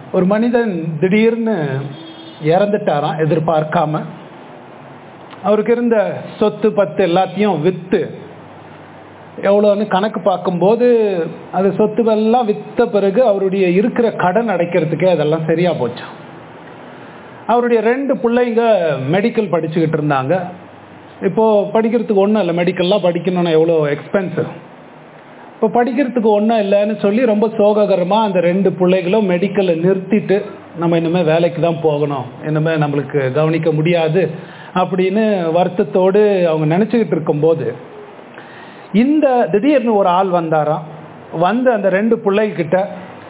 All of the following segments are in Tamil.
ஒரு மனிதன் திடீர்னு இறந்துட்டாராம் எதிர்பார்க்காம அவருக்கு இருந்த சொத்து பத்து எல்லாத்தையும் விற்று எவ்வளோன்னு கணக்கு பார்க்கும்போது அது சொத்துவெல்லாம் விற்ற பிறகு அவருடைய இருக்கிற கடன் அடைக்கிறதுக்கே அதெல்லாம் சரியாக போச்சு அவருடைய ரெண்டு பிள்ளைங்க மெடிக்கல் படிச்சுக்கிட்டு இருந்தாங்க இப்போது படிக்கிறதுக்கு ஒன்றும் இல்லை மெடிக்கல்லாம் படிக்கணும்னா எவ்வளோ எக்ஸ்பென்சிவ் இப்போ படிக்கிறதுக்கு ஒன்றும் இல்லைன்னு சொல்லி ரொம்ப சோககரமாக அந்த ரெண்டு பிள்ளைகளும் மெடிக்கலை நிறுத்திட்டு நம்ம இனிமேல் வேலைக்கு தான் போகணும் இனிமேல் நம்மளுக்கு கவனிக்க முடியாது அப்படின்னு வருத்தத்தோடு அவங்க நினச்சிக்கிட்டு இருக்கும்போது இந்த திடீர்னு ஒரு ஆள் வந்தாராம் வந்து அந்த ரெண்டு பிள்ளைகிட்ட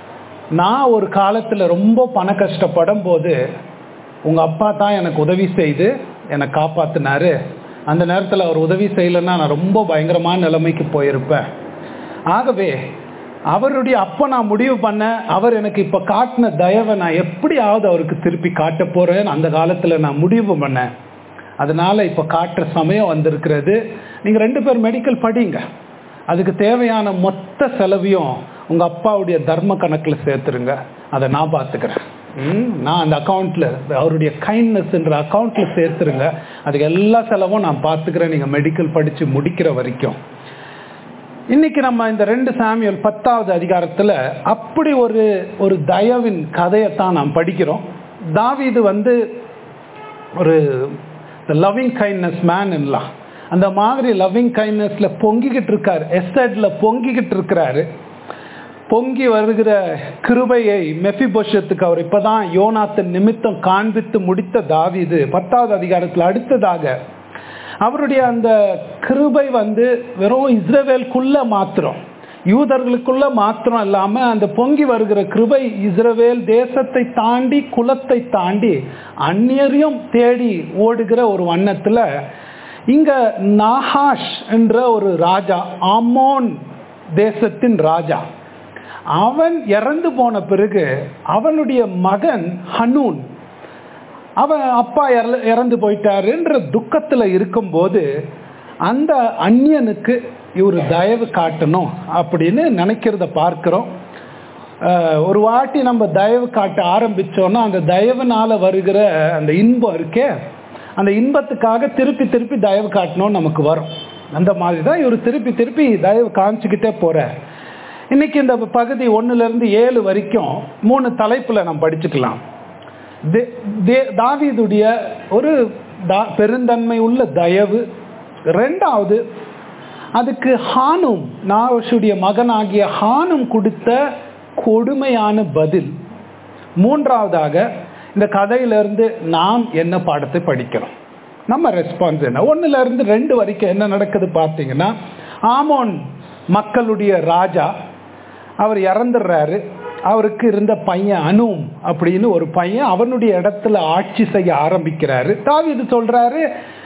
நான் ஒரு காலத்தில் ரொம்ப பண கஷ்டப்படும் போது உங்கள் அப்பா தான் எனக்கு உதவி செய்து என்னை காப்பாற்றினாரு அந்த நேரத்தில் அவர் உதவி செய்யலைன்னா நான் ரொம்ப பயங்கரமான நிலைமைக்கு போயிருப்பேன் ஆகவே அவருடைய அப்போ நான் முடிவு பண்ணேன் அவர் எனக்கு இப்போ காட்டின தயவை நான் எப்படியாவது அவருக்கு திருப்பி காட்ட போகிறேன்னு அந்த காலத்தில் நான் முடிவு பண்ணேன் அதனால் இப்போ காட்டுற சமயம் வந்திருக்கிறது நீங்கள் ரெண்டு பேர் மெடிக்கல் படிங்க அதுக்கு தேவையான மொத்த செலவையும் உங்கள் அப்பாவுடைய தர்ம கணக்கில் சேர்த்துருங்க அதை நான் பார்த்துக்கிறேன் ம், நான் அந்த அக்கௌண்ட்டில் அவருடைய கைண்ட்னஸ்ன்ற அக்கௌண்ட்டில் சேர்த்துருங்க அதுக்கு எல்லா செலவும் நான் பார்த்துக்கிறேன் நீங்கள் மெடிக்கல் படித்து முடிக்கிற வரைக்கும் இன்னைக்கு நம்ம இந்த ரெண்டு சாமியல் பத்தாவது அதிகாரத்தில் அப்படி ஒரு ஒரு தயவின் கதையைத்தான் நாம் படிக்கிறோம் தாவீது வந்து ஒரு லவ்விங் கைண்ட்னஸ் மேன்லாம் அந்த மாதிரி லவ்விங் கைண்ட்னஸில் பொங்கிக்கிட்டு இருக்காரு எஸ்டேட்ல பொங்கிக்கிட்டு இருக்கிறாரு பொங்கி வருகிற கிருபையை மெஃபிபோஷத்துக்கு அவர் இப்பதான் யோனாத்தின் நிமித்தம் காண்பித்து முடித்த தாவீது பத்தாவது அதிகாரத்தில் அடுத்ததாக அவருடைய அந்த கிருபை வந்து வெறும் இஸ்ரவேலுக்குள்ள மாத்திரம் யூதர்களுக்குள்ள மாத்திரம் இல்லாம அந்த பொங்கி வருகிற கிருபை இஸ்ரவேல் தேசத்தை தாண்டி குலத்தை தாண்டி அந்நியரையும் தேடி ஓடுகிற ஒரு வண்ணத்துல இங்க நாஹாஷ் என்ற ஒரு ராஜா ஆமோன் தேசத்தின் ராஜா அவன் இறந்து போன பிறகு அவனுடைய மகன் ஹனூன் அவன் அப்பா இறல- இறந்து போயிட்டாருன்ற துக்கத்தில் இருக்கும்போது அந்த அந்நியனுக்கு இவர் தயவு காட்டணும் அப்படின்னு நினைக்கிறத பார்க்கிறோம் அஹ், ஒரு வாட்டி நம்ம தயவு காட்ட ஆரம்பிச்சோன்னா அந்த தயவுனால வருகிற அந்த இன்பம் இருக்கே அந்த இன்பத்துக்காக திருப்பி திருப்பி தயவு காட்டணும்னு நமக்கு வரும் அந்த மாதிரி தான் இவர் திருப்பி திருப்பி தயவு காமிச்சுக்கிட்டே போறார் இன்னைக்கு இந்த பகுதி ஒண்ணுல இருந்து ஏழு வரைக்கும் மூணு தலைப்புல நம்ம படிச்சுக்கலாம் தே- தே- தாவீதுடைய ஒரு தா- பெருந்தன்மை உள்ள தயவு ரெண்டாவது அதுக்கு ஹானும் நாவஷுடைய மகனாகிய ஹானும் கொடுத்த கொடுமையான பதில் மூன்றாவதாக இந்த கதையிலிருந்து நாம் என்ன பாடத்தை படிக்கிறோம் நம்ம ரெஸ்பான்ஸ் என்ன ஒண்ணுல இருந்து ரெண்டு வரைக்கும் என்ன நடக்குது பார்த்தீங்கன்னா ஆமோன் மக்களுடைய ராஜா அவர் இறந்துடுறாரு அவருக்கு இருந்த பையன் அனும் அப்படின்னு ஒரு பையன் அவனுடைய இடத்துல ஆட்சி செய்ய ஆரம்பிக்கிறாரு தாவீது சொல்றாரு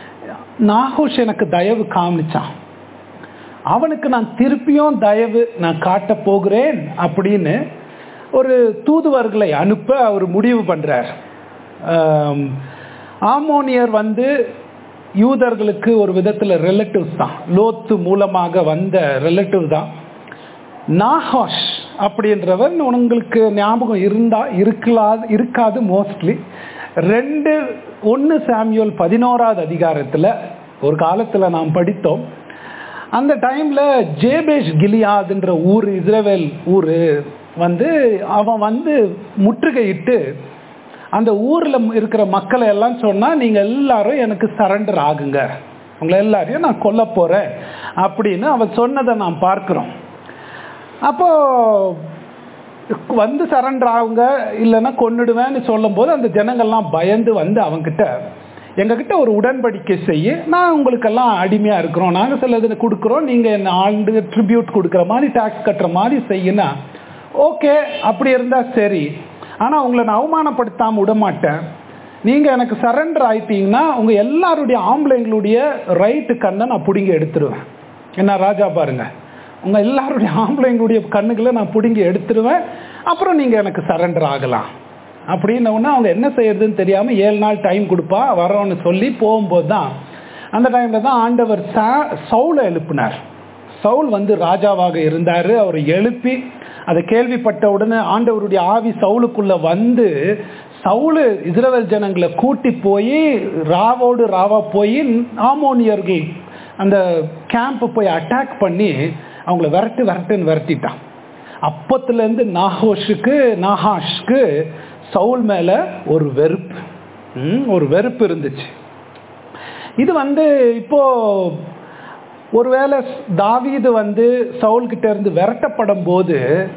நாகோஷ் எனக்கு தயவு காமிச்சான் அவனுக்கு நான் திருப்பியும் தயவு நான் காட்ட போகிறேன் அப்படின்னு ஒரு தூதுவர்களை அனுப்ப அவர் முடிவு பண்றார் ஆம், ஆமோனியர் வந்து யூதர்களுக்கு ஒரு விதத்துல ரிலேட்டிவ்ஸ் தான் லோத்து மூலமாக வந்த ரிலேட்டிவ் தான் நாஹாஷ் அப்படின்றவன் உங்களுக்கு ஞாபகம் இருந்தா இருக்கலாம் இருக்காது மோஸ்ட்லி ரெண்டு ஒன்று சாமியோல் பதினோராவது அதிகாரத்தில் ஒரு காலத்தில் நாம் படித்தோம் அந்த டைமில் ஜேபேஷ் கிலியாதுன்ற ஊர் இஸ்ரேவேல் ஊர் வந்து அவன் வந்து முற்றுகையிட்டு அந்த ஊரில் இருக்கிற மக்களை எல்லாம் சொன்னால் நீங்கள் எல்லாரும் எனக்கு சரண்டர் ஆகுங்க உங்களை எல்லாரையும் நான் கொல்ல போகிறேன் அப்படின்னு அவன் சொன்னதை நாம் பார்க்குறோம் அப்போ வந்து சரண்டர் ஆகுங்க இல்லைன்னா கொன்னுடுவேன்னு சொல்லும்போது அந்த ஜனங்கள்லாம் பயந்து வந்து அவன்கிட்ட எங்ககிட்ட ஒரு உடன்படிக்கை செய்ய நான் உங்களுக்கெல்லாம் அடிமையா இருக்கிறோம் நாங்க சிலது கொடுக்குறோம் நீங்க என்ன ஆண்டு ட்ரிபியூட் கொடுக்குற மாதிரி டாக்ஸ் கட்டுற மாதிரி செய்யினா ஓகே அப்படி இருந்தா சரி ஆனா உங்களை நான் அவமானப்படுத்தாம விட மாட்டேன் நீங்க எனக்கு சரண்டர் ஆயிட்டீங்கன்னா உங்க எல்லாருடைய ஆம்பளைங்களுடைய ரைட்டு கண்ணை நான் பிடுங்கி எடுத்துருவேன் என்ன ராஜா பாருங்க உங்க எல்லாருடைய ஆம்பளைங்களுடைய கண்ணுகளை நான் பிடுங்கி எடுத்துருவேன் அப்புறம் நீங்க எனக்கு சரண்டர் ஆகலாம் அப்படின்ன உடனே அவங்க என்ன செய்யறதுன்னு தெரியாம ஏழு நாள் டைம் கொடுப்பா வரோன்னு சொல்லி போகும்போது தான் அந்த டைம்ல தான் ஆண்டவர் சா- சவுலை எழுப்பினார் சவுல் வந்து ராஜாவாக இருந்தாரு அவர் எழுப்பி அதை கேள்விப்பட்ட உடனே ஆண்டவருடைய ஆவி சவுலுக்குள்ள வந்து சவுலு இஸ்ரவேல் ஜனங்களை கூட்டி போய் ராவோடு ராவா போய் ஆமோனியர்கள் அந்த கேம்ப் போய் அட்டாக் பண்ணி அவங்கள விரட்டு விரட்டுன்னு விரட்டிட்டான் அப்பத்துலேருந்து நாகோஷுக்கு நாகாஷ்க்கு சவுல் மேலே ஒரு வெறுப்பு ம், ஒரு வெறுப்பு இருந்துச்சு இது வந்து இப்போ ஒருவேளை தாவீது வந்து சவுல் கிட்ட இருந்து விரட்டப்படும் போது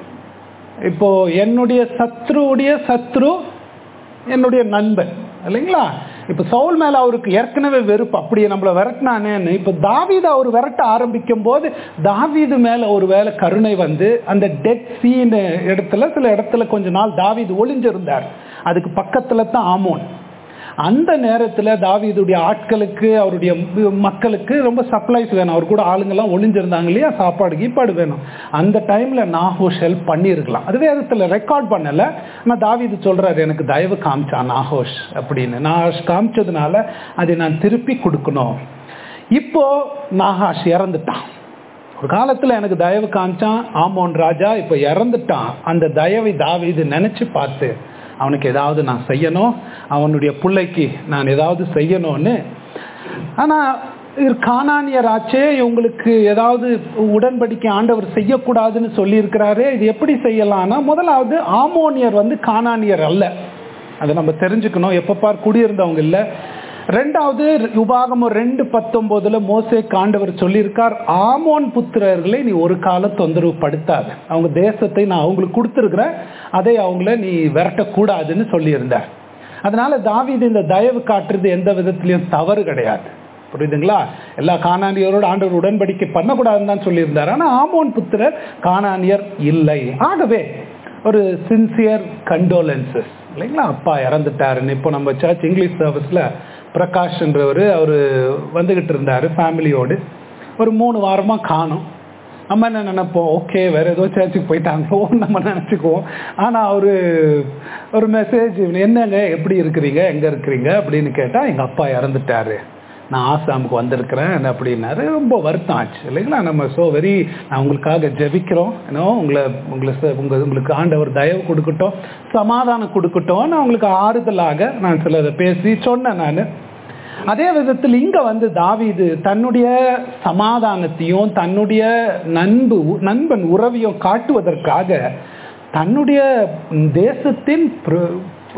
இப்போ என்னுடைய சத்ருவுடைய சத்ரு என்னுடைய நண்பன் இல்லைங்களா இப்போ சவுல் மேல அவருக்கு ஏற்கனவே வெறுப்பு அப்படியே நம்மளை விரட்டினானேன்னு இப்போ தாவீது அவர் விரட்ட ஆரம்பிக்கும் போது தாவீது மேல ஒரு வேளை கருணை வந்து அந்த டெட் சீன் இடத்துல சில இடத்துல கொஞ்ச நாள் தாவீது ஒளிஞ்சிருந்தார் அதுக்கு பக்கத்துல தான் ஆமோன் அந்த நேரத்தில் தாவீதுடைய ஆட்களுக்கு அவருடைய மக்களுக்கு ரொம்ப சப்ளைஸ் வேணும் அவர் கூட ஆளுங்கெல்லாம் ஒளிஞ்சிருந்தாங்க இல்லையா சாப்பாடு கீப்பாடு வேணும் அந்த டைமில் நாகோஷ் ஹெல்ப் பண்ணியிருக்கலாம் அது வேதத்தில் ரெக்கார்ட் பண்ணலை ஆனால் தாவீது சொல்கிறாரு எனக்கு தயவு காமிச்சான் நாகோஷ் அப்படின்னு நாகோஷ் காமிச்சதுனால அதை நான் திருப்பி கொடுக்கணும் இப்போ நாகாஷ் இறந்துட்டான் ஒரு காலத்தில் எனக்கு தயவு காமிச்சான் ஆமோன் ராஜா இப்போ இறந்துட்டான் அந்த தயவை தாவீது நினச்சி பார்த்து அவனுக்கு ஏதாவது நான் செய்யணும் அவனுடைய பிள்ளைக்கு நான் ஏதாவது செய்யணும்னு ஆனால் இது காணானியர் ஆச்சே இவங்களுக்கு ஏதாவது உடன்படிக்கை ஆண்டவர் செய்யக்கூடாதுன்னு சொல்லியிருக்கிறாரே இது எப்படி செய்யலாம்னா முதலாவது ஆமோனியர் வந்து காணானியர் அல்ல அதை நம்ம தெரிஞ்சுக்கணும் எப்போ பார் குடியிருந்தவங்க இல்லை ரெண்டாவது உபாகமம் ரெண்டு பத்தொன்பதுல மோசே காண்டவர் சொல்லியிருக்கார் ஆமோன் புத்திரர்களை நீ ஒரு காலம் தொந்தரவு படுத்தாத அவங்க தேசத்தை நான் அவங்களுக்கு கொடுத்துருக்குறேன் அதை அவங்கள நீ விரட்டக்கூடாதுன்னு சொல்லியிருந்தார் அதனால தாவீது இந்த தயவு காட்டுறது எந்த விதத்திலையும் தவறு கிடையாது புரியுதுங்களா எல்லா காணானியரோடு ஆண்டவர் உடன்படிக்கை பண்ணக்கூடாதுன்னு தான் சொல்லியிருந்தார் ஆனால் ஆமோன் புத்திரர் காணானியர் இல்லை ஆகவே ஒரு சின்சியர் கண்டோலன்சஸ் இல்லைங்களா அப்பா இறந்துட்டாருன்னு இப்போ நம்ம சர்ச் இங்கிலீஷ் சர்வீஸில் பிரகாஷ்ன்றவர் அவர் வந்துக்கிட்டு இருந்தார் ஃபேமிலியோடு ஒரு மூணு வாரமாக காணும் நம்ம என்ன நினைப்போம் ஓகே வேற ஏதோ சர்ச்சுக்கு போயிட்டாங்களோ நம்ம நினச்சிக்குவோம் ஆனால் அவர் ஒரு மெசேஜ் என்னங்க எப்படி இருக்கிறீங்க எங்கே இருக்கிறீங்க அப்படின்னு கேட்டால் எங்கள் அப்பா இறந்துட்டாரு நான் ஆசாமுக்கு வந்திருக்கிறேன் அப்படின்னாரு ரொம்ப வருத்தம் ஆச்சு இல்லைங்களா நம்ம ஸோ வெரி நான் உங்களுக்காக ஜெபிக்கிறோம் ஏன்னோ உங்களை உங்களை ச- உங்க உங்களுக்கு ஆண்டவர் தயவு கொடுக்கட்டும் சமாதானம் கொடுக்கட்டும் நான் உங்களுக்கு ஆறுதலாக நான் சிலதை பேசி சொன்னேன் நான் அதே விதத்தில் இங்க வந்து தாவீது தன்னுடைய சமாதானத்தையும் தன்னுடைய நண்பு நண்பன் உறவையும் காட்டுவதற்காக தன்னுடைய தேசத்தின் பிர-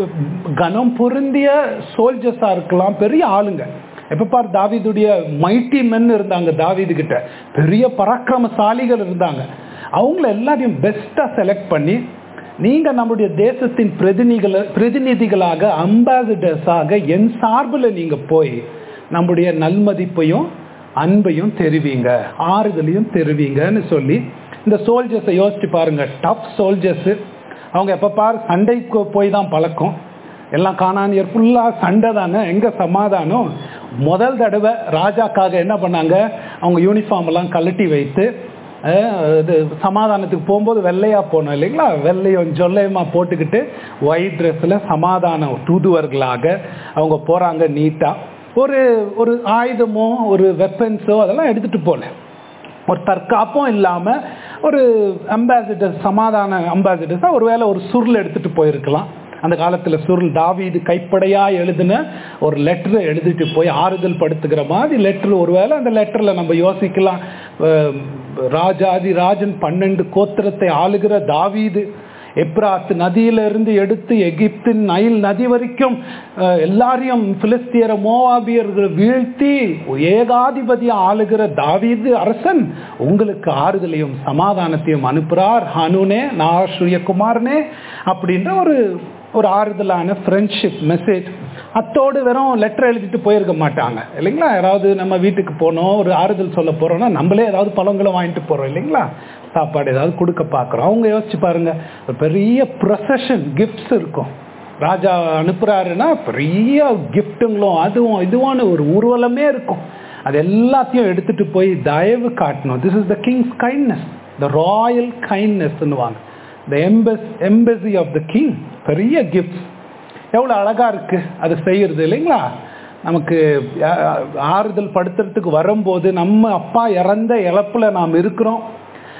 கனம் பொருந்திய சோல்ஜர்ஸா இருக்கலாம் பெரிய ஆளுங்க எப்ப பார் தாவீதுடைய மைட்டி மென் இருந்தாங்க தாவீது கிட்ட பெரிய பராக்கிரமசாலிகள் இருந்தாங்க அவங்கள எல்லாரையும் பெஸ்டா செலக்ட் பண்ணி நீங்க நம்முடைய தேசத்தின் பிரதிநிதிகள பிரதிநிதிகளாக அம்பாசிடர்ஸாக என் சார்பில் நீங்க போய் நம்முடைய நல்மதிப்பையும் அன்பையும் தெரிவிங்க ஆறுதலையும் தெரிவிங்கன்னு சொல்லி இந்த சோல்ஜர்ஸை யோசிச்சு பாருங்க டஃப் சோல்ஜர்ஸ் அவங்க எப்ப பார் சண்டைக்கு போய் தான் பழக்கம் எல்லாம் காணானியர் ஃபுல்லாக சண்டை தானே எங்கே சமாதானம் முதல் தடவை ராஜாக்காக என்ன பண்ணாங்க அவங்க யூனிஃபார்ம் எல்லாம் கழட்டி வைத்து அஹ், இது சமாதானத்துக்கு போகும்போது வெள்ளையா போனோம் இல்லைங்களா வெள்ளையும் ஜொல்லையுமா போட்டுக்கிட்டு ஒயிட் ட்ரெஸ்ஸில் சமாதானம் தூதுவர்களாக அவங்க போகிறாங்க நீட்டாக ஒரு ஒரு ஆயுதமோ ஒரு வெப்பன்ஸோ அதெல்லாம் எடுத்துகிட்டு போகல ஒரு தற்காப்பும் இல்லாமல் ஒரு அம்பாசிடர் சமாதான அம்பாசிடர்ஸாக ஒருவேளை ஒரு சுருள் எடுத்துகிட்டு போயிருக்கலாம் அந்த காலத்தில் சுருள் தாவீது கைப்படையாக எழுதின ஒரு லெட்டரை எழுதிட்டு போய் ஆறுதல் படுத்துகிற மாதிரி லெட்டர் ஒருவேளை அந்த லெட்டரில் நம்ம யோசிக்கலாம் அஹ், ராஜாதி ராஜன் பன்னெண்டு கோத்திரத்தை ஆளுகிற தாவீது எப்ராத் நதியிலிருந்து எடுத்து எகிப்தின் நைல் நதி வரைக்கும் அஹ், எல்லாரையும் பிலிஸ்தியர மோவாபியர்கள் வீழ்த்தி ஏகாதிபதி ஆளுகிற தாவீது அரசன் உங்களுக்கு ஆறுதலையும் சமாதானத்தையும் அனுப்புறார் ஹனுனே நாசுரிய குமாரனே அப்படின்ற ஒரு ஒரு ஆறுதலான ஃப்ரெண்ட்ஷிப் மெசேஜ் அத்தோடு வெறும் லெட்டர் எழுதிட்டு போயிருக்க மாட்டாங்க இல்லைங்களா யாராவது நம்ம வீட்டுக்கு போனோம் ஒரு ஆறுதல் சொல்ல போறோம்னா நம்மளே ஏதாவது பழங்களை வாங்கிட்டு போறோம் இல்லைங்களா சாப்பாடு ஏதாவது கொடுக்க பார்க்குறோம் அவங்க யோசிச்சு பாருங்க ஒரு பெரிய ப்ரொசஷன் கிஃப்ட்ஸ் இருக்கும் ராஜா அனுப்புறாருன்னா பெரிய கிஃப்ட்டுங்களும் அதுவும் இதுவான ஒரு ஊர்வலமே இருக்கும் அது எல்லாத்தையும் எடுத்துட்டு போய் தயவு காட்டணும் this is the king's kindness the royal கைண்ட்னஸ்ன்னுவாங்க the embassy embassy of the king பெரிய கிஃப்ட்ஸ் எவ்வளோ அழகா இருக்கு அது செய்யறது இல்லைங்களா நமக்கு ஆ- ஆறுதல் படுத்துறதுக்கு வரும்போது நம்ம அப்பா இறந்த இழப்புல நாம் இருக்கிறோம்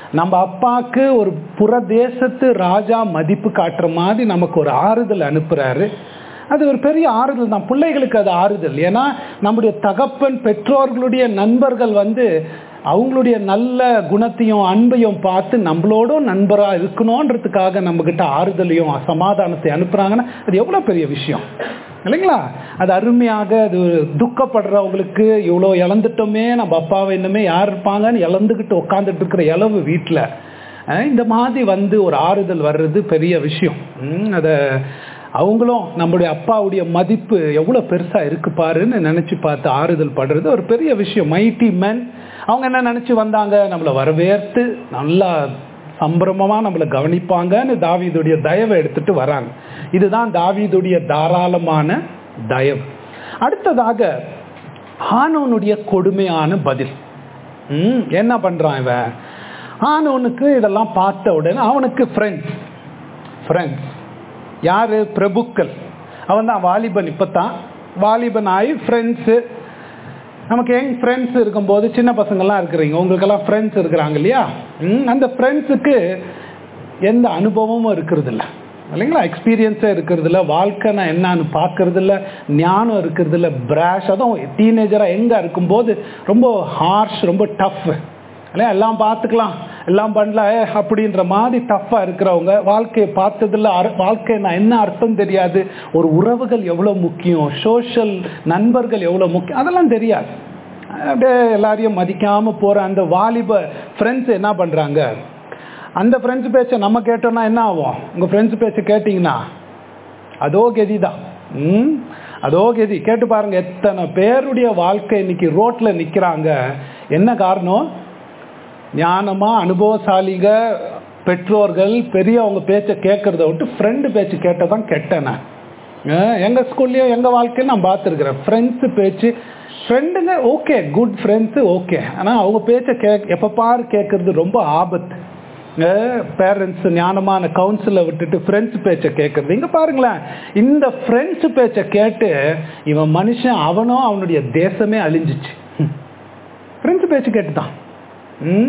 நம்ம அப்பாவுக்கு ஒரு புறதேசத்து ராஜா மதிப்பு காட்டுற மாதிரி நமக்கு ஒரு ஆறுதல் அனுப்புறாரு அது ஒரு பெரிய ஆறுதல் தான் பிள்ளைகளுக்கு அது ஆறுதல் ஏன்னா நம்முடைய தகப்பன் பெற்றோர்களுடைய நண்பர்கள் வந்து அவங்களுடைய நல்ல குணத்தையும் அன்பையும் பார்த்து நம்மளோடும் நண்பராக இருக்கணுன்றதுக்காக நம்மக்கிட்ட ஆறுதலையும் சமாதானத்தை அனுப்புகிறாங்கன்னா அது எவ்வளோ பெரிய விஷயம் இல்லைங்களா அது அருமையாக அது துக்கப்படுறவங்களுக்கு இவ்வளோ இழந்துட்டோமே நம்ம அப்பாவை இன்னுமே யார் இருப்பாங்கன்னு இழந்துக்கிட்டு உட்காந்துட்டு இருக்கிற இளவு வீட்டில் இந்த மாதிரி வந்து ஒரு ஆறுதல் வர்றது பெரிய விஷயம் அதை அவங்களும் நம்முடைய அப்பாவுடைய மதிப்பு எவ்வளோ பெருசாக இருக்கு பாருன்னு நினச்சி பார்த்து ஆறுதல் படுறது ஒரு பெரிய விஷயம் மைட்டி மென் அவங்க என்ன நினச்சி வந்தாங்க நம்மளை வரவேற்று நல்லா சம்பிரமமாக நம்மளை கவனிப்பாங்கன்னு தாவீதுடைய தயவை எடுத்துட்டு வராங்க இதுதான் தாவீதுடைய தாராளமான தயவு அடுத்ததாக ஆனோனுடைய கொடுமையான பதில் ம் என்ன பண்ணுறான் இவன் ஆனோனுக்கு இதெல்லாம் பார்த்த உடனே அவனுக்கு ஃப்ரெண்ட்ஸ் ஃப்ரெண்ட்ஸ் யார் பிரபுக்கள் அவன் தான் வாலிபன் இப்போ தான் வாலிபன் ஆகி ஃப்ரெண்ட்ஸு நமக்கு யங் ஃப்ரெண்ட்ஸ் இருக்கும்போது சின்ன பசங்கள்லாம் இருக்கிறீங்க உங்களுக்கெல்லாம் ஃப்ரெண்ட்ஸ் இருக்கிறாங்க இல்லையா அந்த ஃப்ரெண்ட்ஸுக்கு எந்த அனுபவமும் இருக்கிறது இல்லை இல்லைங்களா எக்ஸ்பீரியன்ஸே இருக்கிறது இல்லை வாழ்க்கை நான் என்னன்னு பார்க்கறது இல்லை ஞானம் இருக்கிறது இல்லை பிராஷ் அதுவும் டீனேஜராக எங்கே இருக்கும்போது ரொம்ப ஹார்ஷ் ரொம்ப டஃப் இல்லையா எல்லாம் பார்த்துக்கலாம் எல்லாம் பண்ணல அப்படின்ற மாதிரி டஃப்பாக இருக்கிறவங்க வாழ்க்கையை பார்த்ததில்ல வாழ்க்கை நான் என்ன அர்த்தம் தெரியாது ஒரு உறவுகள் எவ்வளோ முக்கியம் சோஷியல் நண்பர்கள் எவ்வளோ முக்கியம் அதெல்லாம் தெரியாது அப்படியே எல்லாரையும் மதிக்காமல் போகிற அந்த வாலிப ஃப்ரெண்ட்ஸ் என்ன பண்ணுறாங்க அந்த ஃப்ரெண்ட்ஸ் பேச்சை நம்ம கேட்டோம்னா என்ன ஆகும் உங்கள் ஃப்ரெண்ட்ஸ் பேச்சை கேட்டிங்கன்னா அதோ கெதி தான் ம் அதோ கெதி கேட்டு பாருங்க எத்தனை பேருடைய வாழ்க்கை இன்னைக்கு ரோட்டில் நிற்கிறாங்க என்ன காரணம் ஞானமாக அனுபவசாலிக பெற்றோர்கள் பெரியவங்க பேச்சை கேட்குறத விட்டு ஃப்ரெண்டு பேச்சு கேட்டதான் கெட்டேன் நான் எங்கள் ஸ்கூல்லையும் எங்கள் வாழ்க்கையும் நான் பார்த்துருக்குறேன் ஃப்ரெண்ட்ஸு பேச்சு ஃப்ரெண்டுங்க ஓகே குட் ஃப்ரெண்ட்ஸு ஓகே ஆனால் அவங்க பேச்சை கே எப்போ பாரு கேட்குறது ரொம்ப ஆபத்து பேரண்ட்ஸ் ஞானமான கவுன்சிலை விட்டுட்டு ஃப்ரெண்ட்ஸ் பேச்சை கேட்குறது இங்கே பாருங்களேன் இந்த ஃப்ரெண்ட்ஸ் பேச்சை கேட்டு இவன் மனுஷன் அவனும் அவனுடைய தேசமே அழிஞ்சிச்சு ஃப்ரெண்ட்ஸ் பேச்சு கேட்டுதான் ம்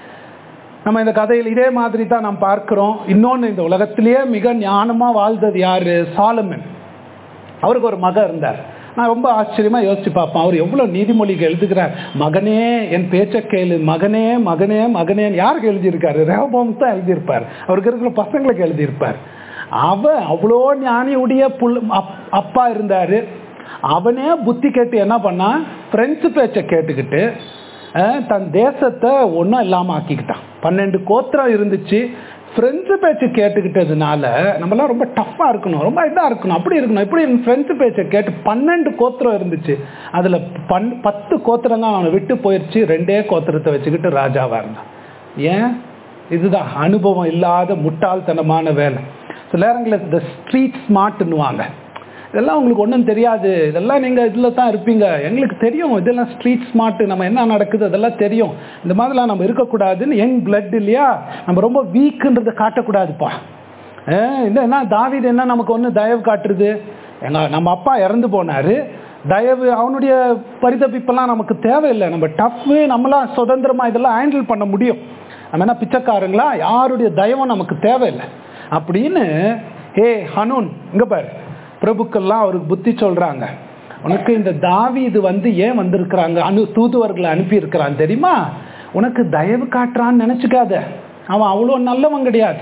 நம்ம இந்த கதையில் இதே மாதிரி தான் நாம் பார்க்கிறோம் இன்னொன்று இந்த உலகத்திலேயே மிக ஞானமாக வாழ்ந்தது யார் சாலமன் அவருக்கு ஒரு மகன் இருந்தார் நான் ரொம்ப ஆச்சரியமாக யோசிச்சு பார்ப்பேன் அவர் எவ்வளோ நீதிமொழிகள் எழுதுகிறார் மகனே என் பேச்சை கேளு மகனே மகனே மகனேன்னு யாருக்கு எழுதியிருக்காரு ரேபோம் தான் எழுதியிருப்பார் அவருக்கு இருக்கிற பசங்களுக்கு எழுதியிருப்பார் அவன் அவ்வளோ ஞானியுடைய புல் அப்பா இருந்தார் அவனே புத்தி கேட்டு என்ன பண்ணான் ஃப்ரெண்ட்ஸு பேச்சை கேட்டுக்கிட்டு தன் தேசத்தை ஒன்றும் இல்லாமல் ஆக்கிக்கிட்டான் பன்னெண்டு கோத்திரம் இருந்துச்சு ஃப்ரெண்ட்ஸு பேச்சு கேட்டுக்கிட்டதுனால நம்மளாம் ரொம்ப டஃப்பாக இருக்கணும் ரொம்ப இதாக இருக்கணும் அப்படி இருக்கணும் இப்படி ஃப்ரெண்ட்ஸு பேச்சை கேட்டு பன்னெண்டு கோத்திரம் இருந்துச்சு அதில் பன் பத்து கோத்திரங்க அவனை விட்டு போயிடுச்சு ரெண்டே கோத்திரத்தை வச்சுக்கிட்டு ராஜாவாக இருந்தான் ஏன் இதுதான் அனுபவம் இல்லாத முட்டாள்தனமான வேலை சில நேரங்களில் இந்த ஸ்ட்ரீட் ஸ்மார்ட்னுவாங்க இதெல்லாம் உங்களுக்கு ஒன்றும் தெரியாது இதெல்லாம் நீங்கள் இதில் தான் இருப்பீங்க எங்களுக்கு தெரியும் இதெல்லாம் ஸ்ட்ரீட் ஸ்மார்ட் நம்ம என்ன நடக்குது அதெல்லாம் தெரியும் இந்த மாதிரிலாம் நம்ம இருக்கக்கூடாதுன்னு யங் பிளட் இல்லையா நம்ம ரொம்ப வீக்குன்றதை காட்டக்கூடாதுப்பா இந்த என்ன தாவிது என்ன நமக்கு ஒன்று தயவு காட்டுறது எங்க நம்ம அப்பா இறந்து போனார் தயவு அவனுடைய பரிதபிப்பெல்லாம் நமக்கு தேவையில்லை நம்ம டஃப்பு நம்மளாம் சுதந்திரமாக இதெல்லாம் ஹேண்டில் பண்ண முடியும் நம்ம என்ன பிச்சைக்காரங்களா யாருடைய தயவும் நமக்கு தேவையில்லை அப்படின்னு ஹே ஹனூன் இங்கே பாரு பிரபுக்கள்லாம் அவருக்கு புத்தி சொல்கிறாங்க உனக்கு இந்த தாவி இது வந்து ஏன் வந்திருக்கிறாங்க அனு தூதுவர்களை அனுப்பியிருக்கிறான் தெரியுமா உனக்கு தயவு காட்டுறான்னு நினச்சிக்காத அவன் அவ்வளோ நல்லவன் கிடையாது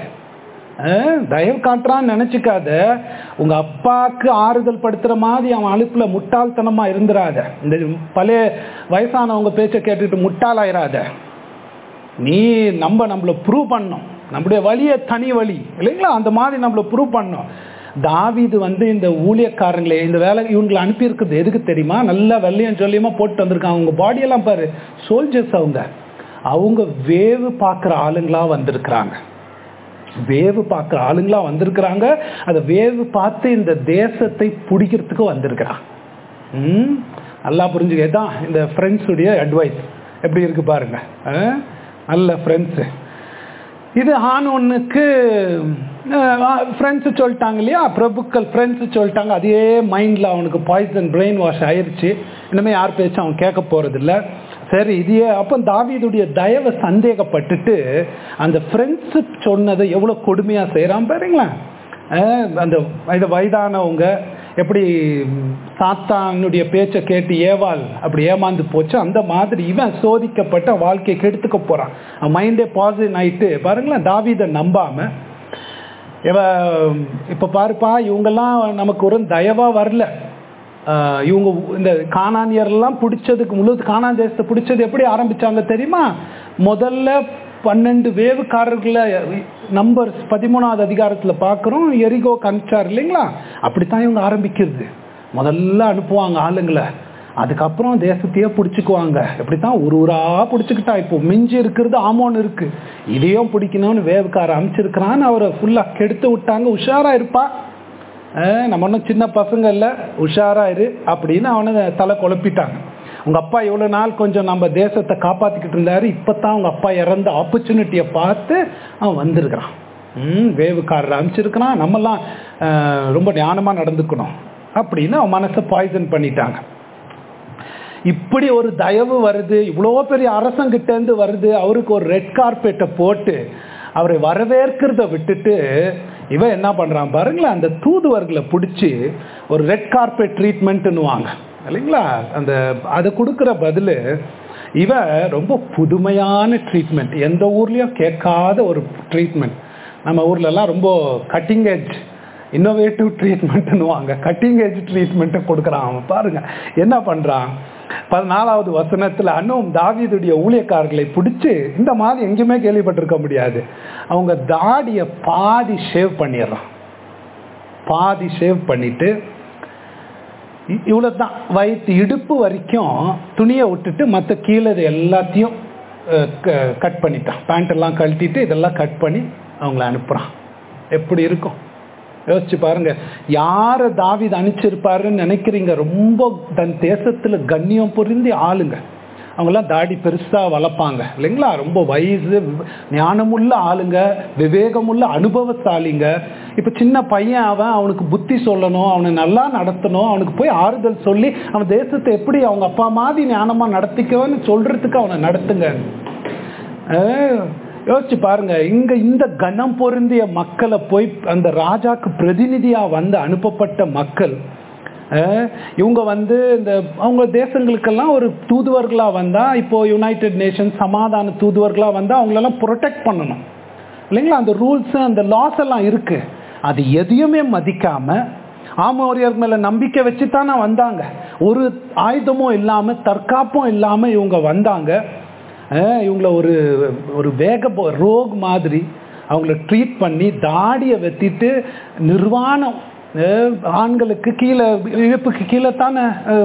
தயவு காட்டுறான்னு நினச்சிக்காத உங்கள் அப்பாவுக்கு ஆறுதல் படுத்துகிற மாதிரி அவன் அழுப்பில் முட்டாள்தனமாக இருந்துடாத இந்த பழைய வயசானவங்க பேச்சை கேட்டுக்கிட்டு முட்டாளாயிராத நீ நம்ம நம்மளை ப்ரூவ் பண்ணோம் நம்முடைய வழியை தனி வழி இல்லைங்களா அந்த மாதிரி நம்மளை ப்ரூவ் பண்ணோம் தாவிது வந்து இந்த ஊழியக்காரங்களே இந்த வேலை இவங்களை அனுப்பியிருக்குது எதுக்கு தெரியுமா நல்லா வெள்ளையும் சொல்லியுமா போட்டு வந்திருக்காங்க அவங்க பாடியெல்லாம் பாரு சோல்ஜர்ஸ் அவங்க அவங்க வேவு பார்க்குற ஆளுங்களா வந்திருக்கிறாங்க வேவு பார்க்குற ஆளுங்களா வந்திருக்கிறாங்க அதை வேவு பார்த்து இந்த தேசத்தை பிடிக்கிறதுக்கு வந்திருக்கிறான் ம் நல்லா புரிஞ்சுக்க தான் இந்த ஃப்ரெண்ட்ஸுடைய அட்வைஸ் எப்படி இருக்கு பாருங்க நல்ல ஃப்ரெண்ட்ஸு இது ஆண் ஃப்ரெண்ட்ஸு சொல்லிட்டாங்க இல்லையா பிரபுக்கள் ஃப்ரெண்ட்ஸு சொல்லிட்டாங்க அதே மைண்டில் அவனுக்கு பாய்சன் பிரெயின் வாஷ் ஆயிடுச்சு இனிமேல் யார் பேச்சும் அவன் கேட்க போகிறதில்ல சரி இது அப்போ தாவீதுடைய தயவை சந்தேகப்பட்டுட்டு அந்த ஃப்ரெண்ட்ஷிப் சொன்னதை எவ்வளோ கொடுமையாக செய்கிறான் பாருங்களேன் அஹ் அந்த இது வயதானவங்க எப்படி சாத்தானுடைய பேச்சை கேட்டு ஏவாள் அப்படி ஏமாந்து போச்சு அந்த மாதிரி இவன் சோதிக்கப்பட்ட வாழ்க்கையை கெடுத்துக்க போகிறான் மைண்டே பாசிட்டிவ் ஆயிட்டு பாருங்களேன் தாவீதை நம்பாமல் இவ இப்போ பாருப்பா இவங்கெல்லாம் நமக்கு ஒரு தயவா வரல ஆஹ் இவங்க இந்த காணானியர்லாம் பிடிச்சதுக்கு முழு காணான் தேசத்தை பிடிச்சது எப்படி ஆரம்பிச்சாங்க தெரியுமா முதல்ல பன்னெண்டு வேவுக்காரர்களை நம்பர்ஸ் பதிமூணாவது அதிகாரத்தில் பார்க்குறோம் எரிகோ கணிச்சார் இல்லைங்களா அப்படித்தான் இவங்க ஆரம்பிக்கிறது முதல்ல அனுப்புவாங்க ஆளுங்களை அதுக்கப்புறம் தேசத்தையே பிடிச்சிக்குவாங்க எப்படித்தான் ஒரு ஊரா பிடிச்சிக்கிட்டா இப்போ மிஞ்சி இருக்கிறது ஆமோன் இருக்கு இதையும் பிடிக்கணும்னு வேவுக்கார அமைச்சிருக்கிறான்னு அவரை ஃபுல்லாக கெடுத்து விட்டாங்க உஷாரா இருப்பா அஹ் நம்ம ஒன்றும் சின்ன பசங்க இல்லை உஷாரா இரு அப்படின்னு அவனை தலை குழப்பிட்டாங்க உங்க அப்பா இவ்வளோ நாள் கொஞ்சம் நம்ம தேசத்தை காப்பாற்றிக்கிட்டு இருந்தாரு இப்போ தான் உங்க அப்பா இறந்த ஆப்பர்ச்சுனிட்டியை பார்த்து அவன் வந்திருக்கிறான் ம் வேவுக்காரர் அமைச்சிருக்கிறான் நம்மெல்லாம் அஹ், ரொம்ப ஞானமாக நடந்துக்கணும் அப்படின்னு அவன் மனசை பாய்சன் பண்ணிட்டாங்க இப்படி ஒரு தயவு வருது இவ்வளோ பெரிய அரசங்கிட்ட இருந்து வருது அவருக்கு ஒரு ரெட் கார்பெட்டை போட்டு அவரை வரவேற்கிறத விட்டுட்டு இவன் என்ன பண்றான் பாருங்களேன் அந்த தூதுவர்களை பிடிச்சி ஒரு ரெட் கார்பெட் ட்ரீட்மெண்ட்னுவாங்க இல்லைங்களா அந்த அதை கொடுக்குற பதில் இவன் ரொம்ப புதுமையான ட்ரீட்மெண்ட் எந்த ஊர்லயும் கேட்காத ஒரு ட்ரீட்மெண்ட் நம்ம ஊர்லலாம் ரொம்ப கட்டிங் எட்ஜ் இன்னோவேட்டிவ் ட்ரீட்மெண்ட்னுவாங்க கட்டிங் எட்ஜ் ட்ரீட்மெண்ட்டை கொடுக்குறான் அவன் பாருங்க என்ன பண்ணுறான் பதினாலாவது வசனத்தில் அன்னும் தாவீதுடைய ஊழியக்காரர்களை பிடிச்சி இந்த மாதிரி எங்கேயுமே கேள்விப்பட்டிருக்க முடியாது அவங்க தாடியை பாதி ஷேவ் பண்ணிடுறான் பாதி ஷேவ் பண்ணிட்டு இ- இவ்வளவுதான் வயிற்று இடுப்பு வரைக்கும் துணியை விட்டுட்டு மற்ற கீழே இது எல்லாத்தையும் கட் பண்ணிட்டான் பேண்ட் எல்லாம் கழட்டிட்டு இதெல்லாம் கட் பண்ணி அவங்கள அனுப்புறான் எப்படி இருக்கும் யோசிச்சு பாருங்க யாரை தாவீது அனுப்பிச்சிருப்பாருன்னு நினைக்கிறீங்க ரொம்ப தன் தேசத்துல கண்ணியம் பொருந்தி ஆளுங்க அவங்கெல்லாம் தாடி பெருசா வளர்ப்பாங்க இல்லைங்களா ரொம்ப வயசு ஞானமுள்ள ஆளுங்க விவேகமுள்ள அனுபவசாலிங்க இப்ப சின்ன பையன் அவன் அவனுக்கு புத்தி சொல்லணும் அவனை நல்லா நடத்தணும் அவனுக்கு போய் ஆறுதல் சொல்லி அவன் தேசத்தை எப்படி அவங்க அப்பா மாதிரி ஞானமா நடத்திக்கவன்னு சொல்றதுக்கு அவனை நடத்துங்க அஹ், யோசிச்சு பாருங்க இங்க இந்த கணம் பொருந்திய மக்களை போய் அந்த ராஜாக்கு பிரதிநிதியா வந்து அனுப்பப்பட்ட மக்கள் அஹ், இவங்க வந்து இந்த அவங்க தேசங்களுக்கெல்லாம் ஒரு தூதுவர்களா வந்தா இப்போ யுனைடெட் நேஷன் சமாதான தூதுவர்களா வந்தா அவங்களெல்லாம் ப்ரொடெக்ட் பண்ணணும் இல்லைங்களா அந்த ரூல்ஸ் அந்த லாஸ் எல்லாம் இருக்கு அது எதையுமே மதிக்காம ஆமோரியர் மேல நம்பிக்கை வச்சு தானே வந்தாங்க ஒரு ஆயுதமும் இல்லாம தற்காப்பும் இல்லாம இவங்க வந்தாங்க அஹ் இவங்கள ஒரு ஒரு வேக ரோக் மாதிரி அவங்கள ட்ரீட் பண்ணி தாடியை வெட்டிட்டு நிர்வாணம் அஹ் ஆண்களுக்கு கீழே இழப்புக்கு கீழே தானே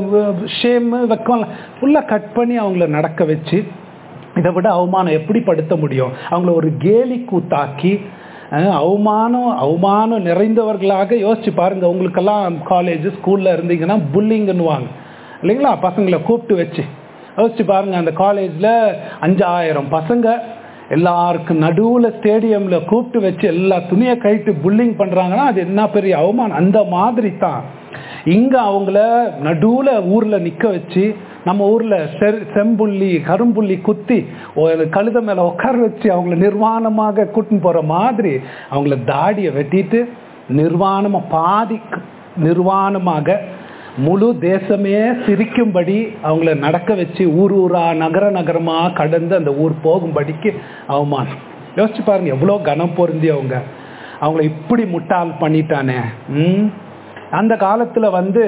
ஷேமு வெக்கம் ஃபுல்லாக கட் பண்ணி அவங்கள நடக்க வச்சு இதை விட அவமானம் எப்படி படுத்த முடியும் அவங்கள ஒரு கேலி கூத்தாக்கி அஹ், அவமானம் அவமானம் நிறைந்தவர்களாக யோசிச்சு பாருங்க உங்களுக்கெல்லாம் காலேஜ் ஸ்கூல்ல இருந்தீங்கன்னா புல்லிங்கன்னுவாங்க இல்லைங்களா பசங்களை கூப்பிட்டு வச்சு யோசிச்சு பாருங்க அந்த காலேஜ்ல அஞ்சாயிரம் பசங்க எல்லாருக்கும் நடுவுல ஸ்டேடியம்ல கூப்பிட்டு வச்சு எல்லா துணியை கைட்டு புல்லிங் பண்றாங்கன்னா அது என்ன பெரிய அவமானம் அந்த மாதிரி தான் இங்க அவங்கள நடுவுல ஊர்ல நிக்க வச்சு நம்ம ஊர்ல செ- செம்புள்ளி கரும்புள்ளி குத்தி ஒரு கழுத மேல உட்கார வச்சு அவங்கள நிர்வாணமாக கூட்டின்னு போற மாதிரி அவங்கள தாடியை வெட்டிட்டு நிர்வாணமா பாதி நிர்வாணமாக முழு தேசமே சிரிக்கும்படி அவங்கள நடக்க வச்சு ஊர் ஊரா நகர நகரமா கடந்து அந்த ஊர் போகும்படிக்கு அவமானம் யோசிச்சு பாருங்க எவ்வளோ கனம் பொருந்தி அவங்க அவங்கள இப்படி முட்டாள் பண்ணிட்டானே ம் அந்த காலத்துல வந்து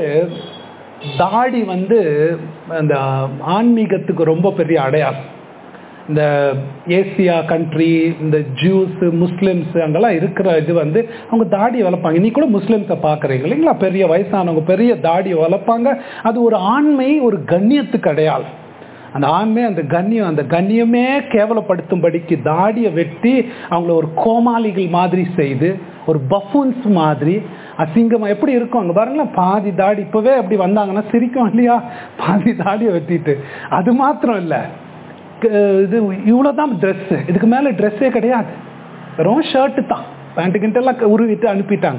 தாடி வந்து அந்த ஆன்மீகத்துக்கு ரொம்ப பெரிய அடையாளம் இந்த ஏசியா கண்ட்ரி இந்த ஜூஸ் முஸ்லிம்ஸ் அங்கெல்லாம் இருக்கிற இது வந்து அவங்க தாடி வளர்ப்பாங்க இன்னைக்கு கூட முஸ்லிம்ஸை பார்க்குறீங்க இல்லைங்களா பெரிய வயசானவங்க பெரிய தாடி வளர்ப்பாங்க அது ஒரு ஆண்மை ஒரு கண்ணியத்துக்கு அடையாளம் அந்த ஆண்மை அந்த கண்ணியம் அந்த கண்ணியமே கேவலப்படுத்தும்படிக்கு தாடியை வெட்டி அவங்கள ஒரு கோமாளிகள் மாதிரி செய்து ஒரு பஃபூன்ஸ் மாதிரி அசிங்கமா எப்படி இருக்கும் அங்க பாருங்களேன் பாதி தாடி இப்பவே அப்படி வந்தாங்கன்னா சிரிக்கும் இல்லையா பாதி தாடியை வெட்டிட்டு அது மாத்திரம் இல்லை க- இது இவ்வளோதான் ட்ரெஸ் இதுக்கு மேலே ட்ரெஸ்ஸே கிடையாது வெறும் ஷர்ட்டு தான் பேண்ட் கிண்டெல்லாம் க- உருவிட்டு அனுப்பிட்டாங்க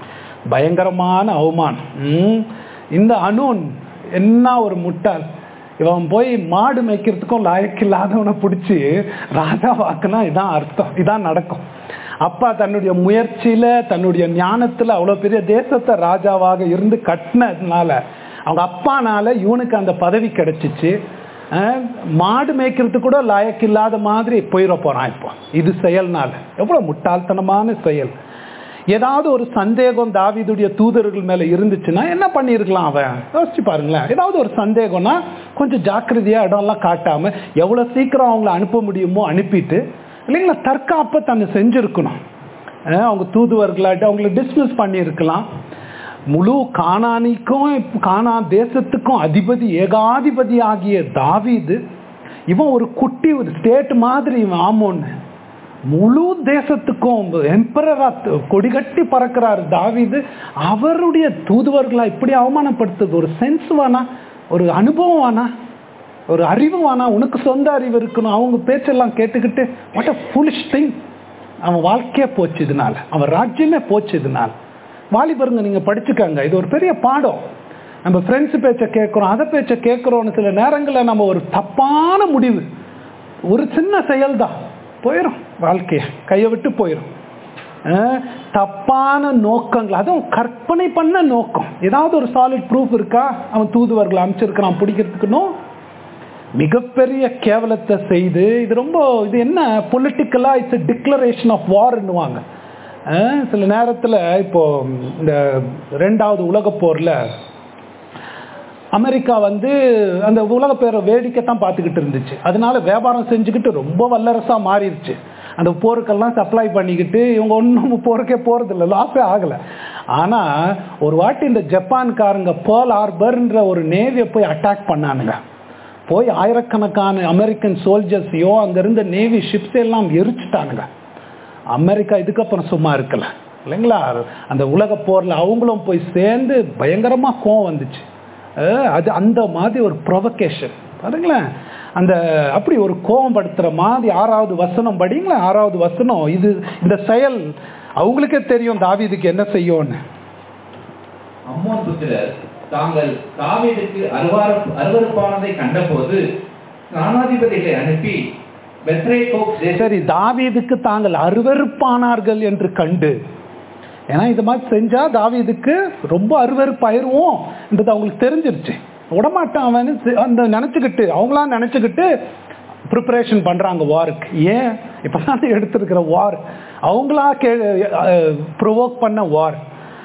பயங்கரமான அவமானம் ம். இந்த அனூன் என்ன ஒரு முட்டாள் இவன் போய் மாடு மேய்க்கிறதுக்கும் லாயக்கில்லாதவனை பிடிச்சி ராஜா வாக்குனா இதான் அர்த்தம் இதான் நடக்கும் அப்பா தன்னுடைய முயற்சியில தன்னுடைய ஞானத்துல அவ்வளவு பெரிய தேசத்தை ராஜாவாக இருந்து கட்டினதுனால அவங்க அப்பானால இவனுக்கு அந்த பதவி கிடைச்சிச்சு அஹ், மாடு மேய்க்கிறதுக்கு கூட லாயக்கில்லாத மாதிரி போயிட போறான் இப்போ இது செயல்னால எவ்வளவு முட்டாள்தனமான செயல் ஏதாவது ஒரு சந்தேகம் தாவீதுடைய தூதர்கள் மேல இருந்துச்சுன்னா என்ன பண்ணியிருக்கலாம் அவன் யோசிச்சு பாருங்களேன் ஏதாவது ஒரு சந்தேகம்னா கொஞ்சம் ஜாக்கிரதையா இடம்லாம் காட்டாம எவ்வளவு சீக்கிரம் அவங்கள அனுப்ப முடியுமோ அனுப்பிட்டு இல்லைங்களா தற்காப்ப தன்னை செஞ்சிருக்கணும் அஹ் அவங்க தூதுவர்களாட்டு அவங்கள டிஸ்மிஸ் பண்ணியிருக்கலாம் முழு கானானிக்கும் கானா தேசத்துக்கும் அதிபதி ஏகாதிபதி ஆகிய தாவீது இவன் ஒரு குட்டி ஒரு ஸ்டேட் மாதிரி இவன் ஆமோன்னு முழு தேசத்துக்கும் எம்பரரா கொடிகட்டி பறக்கிறார் தாவீது அவருடைய தூதுவர்களா இப்படி அவமானப்படுத்துது ஒரு சென்ஸ் வேணா ஒரு அனுபவம் வேணா ஒரு அறிவு வேணா உனக்கு சொந்த அறிவு இருக்கணும் அவங்க பேச்செல்லாம் கேட்டுக்கிட்டு வாட் அ ஃபுலிஷ் திங் அவன் வாழ்க்கையே போச்சு இதனால அவன் ராஜ்யமே போச்சு இதனால வாலிபருங்க நீங்க படிச்சுக்கங்க இது ஒரு பெரிய பாடம் நம்ம ஃப்ரெண்ட்ஸ் பேச்சை கேட்குறோம் அதை பேச்சை கேட்குறோம்னு சில நேரங்களில் நம்ம ஒரு தப்பான முடிவு ஒரு சின்ன செயல் தான் போயிடும் வாழ்க்கைய கையை விட்டு போயிடும் அஹ், தப்பான நோக்கங்கள் அதுவும் கற்பனை பண்ண நோக்கம் ஏதாவது ஒரு சாலிட் ப்ரூஃப் இருக்கா அவன் தூதுவர்களை அமைச்சிருக்கிறான் பிடிக்கிறதுக்குன்னு மிகப்பெரிய கேவலத்தை செய்து இது ரொம்ப இது என்ன பொலிட்டிக்கலா இட்ஸ் டிக்ளரேஷன் ஆஃப் வார்ன்னுவாங்க அஹ், சில நேரத்தில் இப்போ இந்த ரெண்டாவது உலகப் போர்ல அமெரிக்கா வந்து அந்த உலக பேரை வேடிக்கை தான் பார்த்துக்கிட்டு இருந்துச்சு அதனால வியாபாரம் செஞ்சுக்கிட்டு ரொம்ப வல்லரசா மாறிடுச்சு அந்த போருக்கெல்லாம் சப்ளை பண்ணிக்கிட்டு இவங்க ஒன்றும் போருக்கே போறதில்ல லாஸே ஆகலை ஆனா ஒரு வாட்டி இந்த ஜப்பான்காரங்க பேர்ல் ஹார்பர்ன்ற ஒரு நேவியை போய் அட்டாக் பண்ணானுங்க போய் ஆயிரக்கணக்கான அமெரிக்கன் சோல்ஜர்ஸையும் அங்க இருந்த நேவி ஷிப்ஸ் எல்லாம் எரிச்சிட்டானுங்க அமெரிக்கா இதுக்கப்புறம் சும்மா இருக்கல இல்லைங்களா அந்த உலக போர்ல அவங்களும் போய் சேர்ந்து பயங்கரமா கோவம் வந்துச்சு அஹ் அது அந்த மாதிரி ஒரு ப்ரொவகேஷன் பாருங்களேன் அந்த அப்படி ஒரு கோபம் படுத்துற மாதிரி ஆறாவது வசனம் படிங்களேன் ஆறாவது வசனம் இது இந்த செயல் அவங்களுக்கே தெரியும் தாவீதுக்கு என்ன செய்யும்னு அம்மோன் புத்திரர் தாங்கள் தாவீதுக்கு அருவார அருவருப்பானதை கண்டபோது ஸ்நானாதிபதிகளை அனுப்பி பெத்ரேகோப் தேச சரி தாவீதுக்கு தாங்கள் அருவருப்பானார்கள் என்று கண்டு ஏன்னா இது மாதிரி செஞ்சா தாவீதுக்கு ரொம்ப அருவருப்பாயிருவோம் என்றது அவங்களுக்கு தெரிஞ்சிருச்சு விடமாட்டான் அவன் அந்த நினைச்சுக்கிட்டு அவங்களாம் நினைச்சுக்கிட்டு ப்ரிப்பரேஷன் பண்றாங்க வாருக்கு ஏன் இப்பதான் எடுத்திருக்கிற வார் அவங்களா கே ப்ரொவோக் பண்ண வார்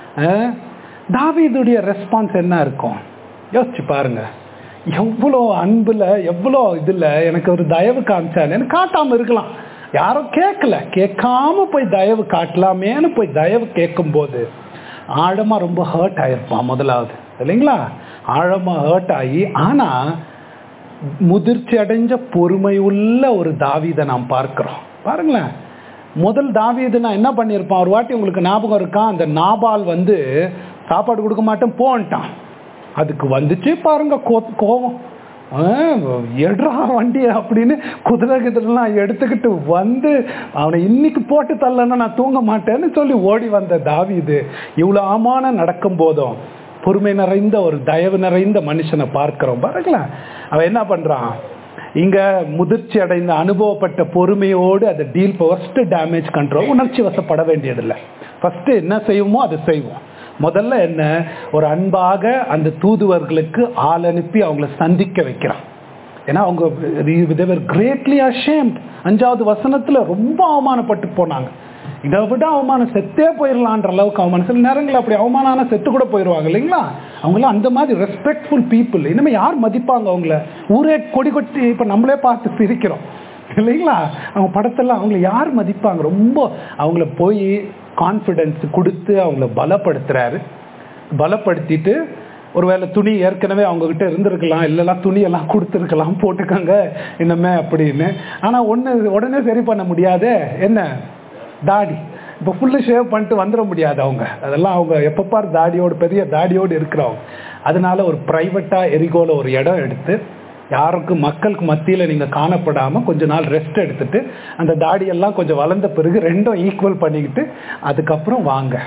தாவீதுடைய ரெஸ்பான்ஸ் என்ன இருக்கும் யோசிச்சு பாருங்க எவ்வளோ அன்புல எவ்வளோ இதுல எனக்கு ஒரு தயவு காமிச்சாரு எனக்கு காட்டாம இருக்கலாம் யாரும் கேட்கல கேட்காம போய் தயவு காட்டலாமேன்னு போய் தயவு கேட்கும்போது ஆழமா ரொம்ப ஹர்ட் ஆயிருப்பான் முதலாவது இல்லைங்களா ஆழமா ஹர்ட் ஆகி ஆனா முதிர்ச்சி அடைஞ்ச பொறுமை உள்ள ஒரு தாவீதை நாம் பார்க்கிறோம் பாருங்களேன் முதல் தாவீது நான் என்ன பண்ணியிருப்பான் ஒரு வாட்டி உங்களுக்கு ஞாபகம் இருக்கான் அந்த நாபால் வந்து சாப்பாடு கொடுக்க மாட்டேன் போன்ட்டான் அதுக்கு வந்துச்சு பாருங்க கோ- கோவம் ஆ, எடுறா வண்டி அப்படின்னு குதிரை குதிரைலாம் எடுத்துக்கிட்டு வந்து அவனை இன்னைக்கு போட்டு தள்ளனா நான் தூங்க மாட்டேன்னு சொல்லி ஓடி வந்த தாவீது இவ்வளவு ஆமான நடக்கும் போதும் பொறுமை நிறைந்த ஒரு தயவு நிறைந்த மனுஷனை பார்க்கிறோம் பாருங்களேன் அவன் என்ன பண்றான் இங்க முதிர்ச்சி அடைந்த அனுபவப்பட்ட பொறுமையோடு அதை டீல் ஃபர்ஸ்ட் டேமேஜ் கண்ட்ரோல் உணர்ச்சி வசப்பட வேண்டியதில்லை ஃபர்ஸ்ட் என்ன செய்வோமோ அதை செய்வோம் முதல்ல என்ன ஒரு அன்பாக அந்த தூதுவர்களுக்கு ஆள் அனுப்பி அவங்கள சந்திக்க வைக்கிறான் ஏன்னா அவங்க கிரேட்லி ashamed அஞ்சாவது வசனத்துல ரொம்ப அவமானப்பட்டு போனாங்க இதை விட அவமானம் செத்தே போயிடலான்ற அளவுக்கு அவமானம் சில நேரங்கள் அப்படி அவமானம் ஆனா செத்து கூட போயிடுவாங்க இல்லைங்களா அவங்களாம் அந்த மாதிரி ரெஸ்பெக்ட்ஃபுல் பீப்புள் இனிமே யார் மதிப்பாங்க அவங்கள ஊரே கொடி கொட்டி இப்ப நம்மளே பார்த்து சிரிக்கிறோம் இல்லைங்களா அவங்க படத்தெல்லாம் அவங்கள யார் மதிப்பாங்க ரொம்ப அவங்கள போய் கான்ஃபிடென்ஸ் கொடுத்து அவங்கள பலப்படுத்துறாரு பலப்படுத்திட்டு ஒருவேளை துணி ஏற்கனவே அவங்க கிட்ட இருந்திருக்கலாம் இல்லைன்னா துணியெல்லாம் கொடுத்துருக்கலாம் போட்டுக்கோங்க இன்னமே அப்படின்னு ஆனா ஒண்ணு உடனே சரி பண்ண முடியாதே என்ன தாடி இப்போ ஃபுல்லு ஷேவ் பண்ணிட்டு வந்துட முடியாது அவங்க அதெல்லாம் அவங்க எப்போ பார் தாடியோடு பெரிய தாடியோடு இருக்கிறவங்க அதனால ஒரு ப்ரைவேட்டாக எரிகோல ஒரு இடம் எடுத்து யாருக்கும் மக்களுக்கு மத்தியில் நீங்கள் காணப்படாமல் கொஞ்ச நாள் ரெஸ்ட் எடுத்துட்டு அந்த தாடியெல்லாம் கொஞ்சம் வளர்ந்த பிறகு ரெண்டும் ஈக்குவல் பண்ணிக்கிட்டு அதுக்கப்புறம் வாங்க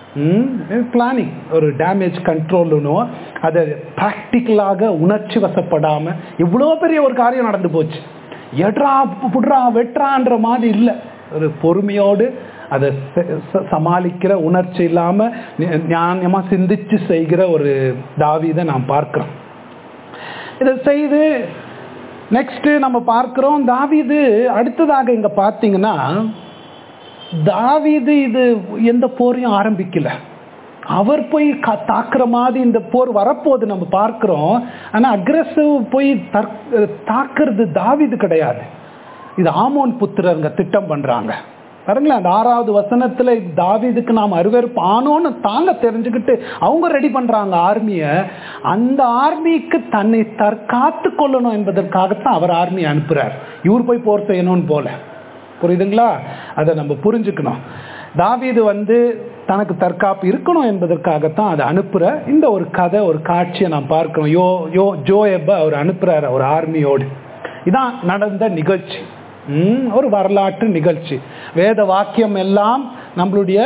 பிளானிங் ஒரு டேமேஜ் கண்ட்ரோல்னும் அதை ப்ராக்டிக்கலாக உணர்ச்சி வசப்படாமல் இவ்வளோ பெரிய ஒரு காரியம் நடந்து போச்சு எட்ரா புட்றா வெட்றான்ற மாதிரி இல்லை ஒரு பொறுமையோடு அதை ச- ச- சமாளிக்கிற உணர்ச்சி இல்லாமல் ஞானமாக சிந்திச்சு செய்கிற ஒரு தாவிதை நாம் பார்க்கிறோம் இதை செய்து நெக்ஸ்ட் நம்ம பார்க்கிறோம் தாவீது அடுத்ததாக இங்க பார்த்தீங்கன்னா தாவீது இது எந்த போரையும் ஆரம்பிக்கல அவர் போய் கா தாக்குற மாதிரி இந்த போர் வரப்போகுது நம்ம பார்க்கிறோம் ஆனா அக்ரஸிவ் போய் தற்- தாக்குறது தாவீது கிடையாது இது ஆமோன் புத்திரருங்க திட்டம் பண்றாங்க பாருங்களேன் அந்த ஆறாவது வசனத்துல தாவீதுக்கு நாம் அருவருப்பு ஆனோன்னு தாங்க தெரிஞ்சுக்கிட்டு அவங்க ரெடி பண்றாங்க ஆர்மிய அந்த ஆர்மிக்கு தன்னை தற்காத்து கொள்ளணும் என்பதற்காகத்தான் அவர் ஆர்மி அனுப்புறார் இவர் போய் போர் செய்யணும்னு போல புரியுதுங்களா அதை நம்ம புரிஞ்சுக்கணும் தாவீது வந்து தனக்கு தற்காப்பு இருக்கணும் என்பதற்காகத்தான் அதை அனுப்புற இந்த ஒரு கதை ஒரு காட்சியை நாம் பார்க்கிறோம் யோ யோ ஜோயப்ப அவர் அனுப்புறாரு அவர் ஆர்மியோடு இதான் நடந்த நிகழ்ச்சி ம், ஒரு வரலாற்று நிகழ்ச்சி வேத வாக்கியம் எல்லாம் நம்மளுடைய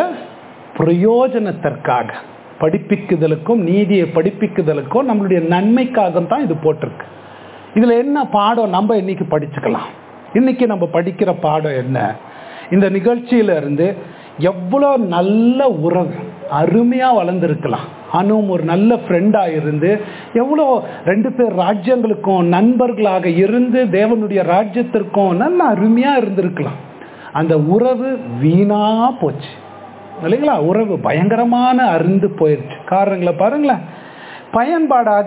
பிரயோஜனத்திற்காக படிப்பிக்குதலுக்கும் நீதியை படிப்பிக்குதலுக்கும் நம்மளுடைய நன்மைக்காக தான் இது போட்டிருக்கு இதுல என்ன பாடம் நம்ம இன்னைக்கு படிச்சுக்கலாம் இன்னைக்கு நம்ம படிக்கிற பாடம் என்ன இந்த நிகழ்ச்சியில இருந்து எவ்வளோ நல்ல உறவு அருமையா வளர்ந்துருக்கலாம் அனும் ஒரு நல்ல ஃப்ரெண்டா இருந்து எவ்வளோ ரெண்டு பேர் ராஜ்யங்களுக்கும் நண்பர்களாக இருந்து தேவனுடைய ராஜ்யத்திற்கும் நல்ல அருமையா இருந்திருக்கலாம் அந்த உறவு வீணா போச்சு இல்லைங்களா உறவு பயங்கரமான அருந்து போயிடுச்சு காரணங்களை பாருங்களேன் பயன்பாடாக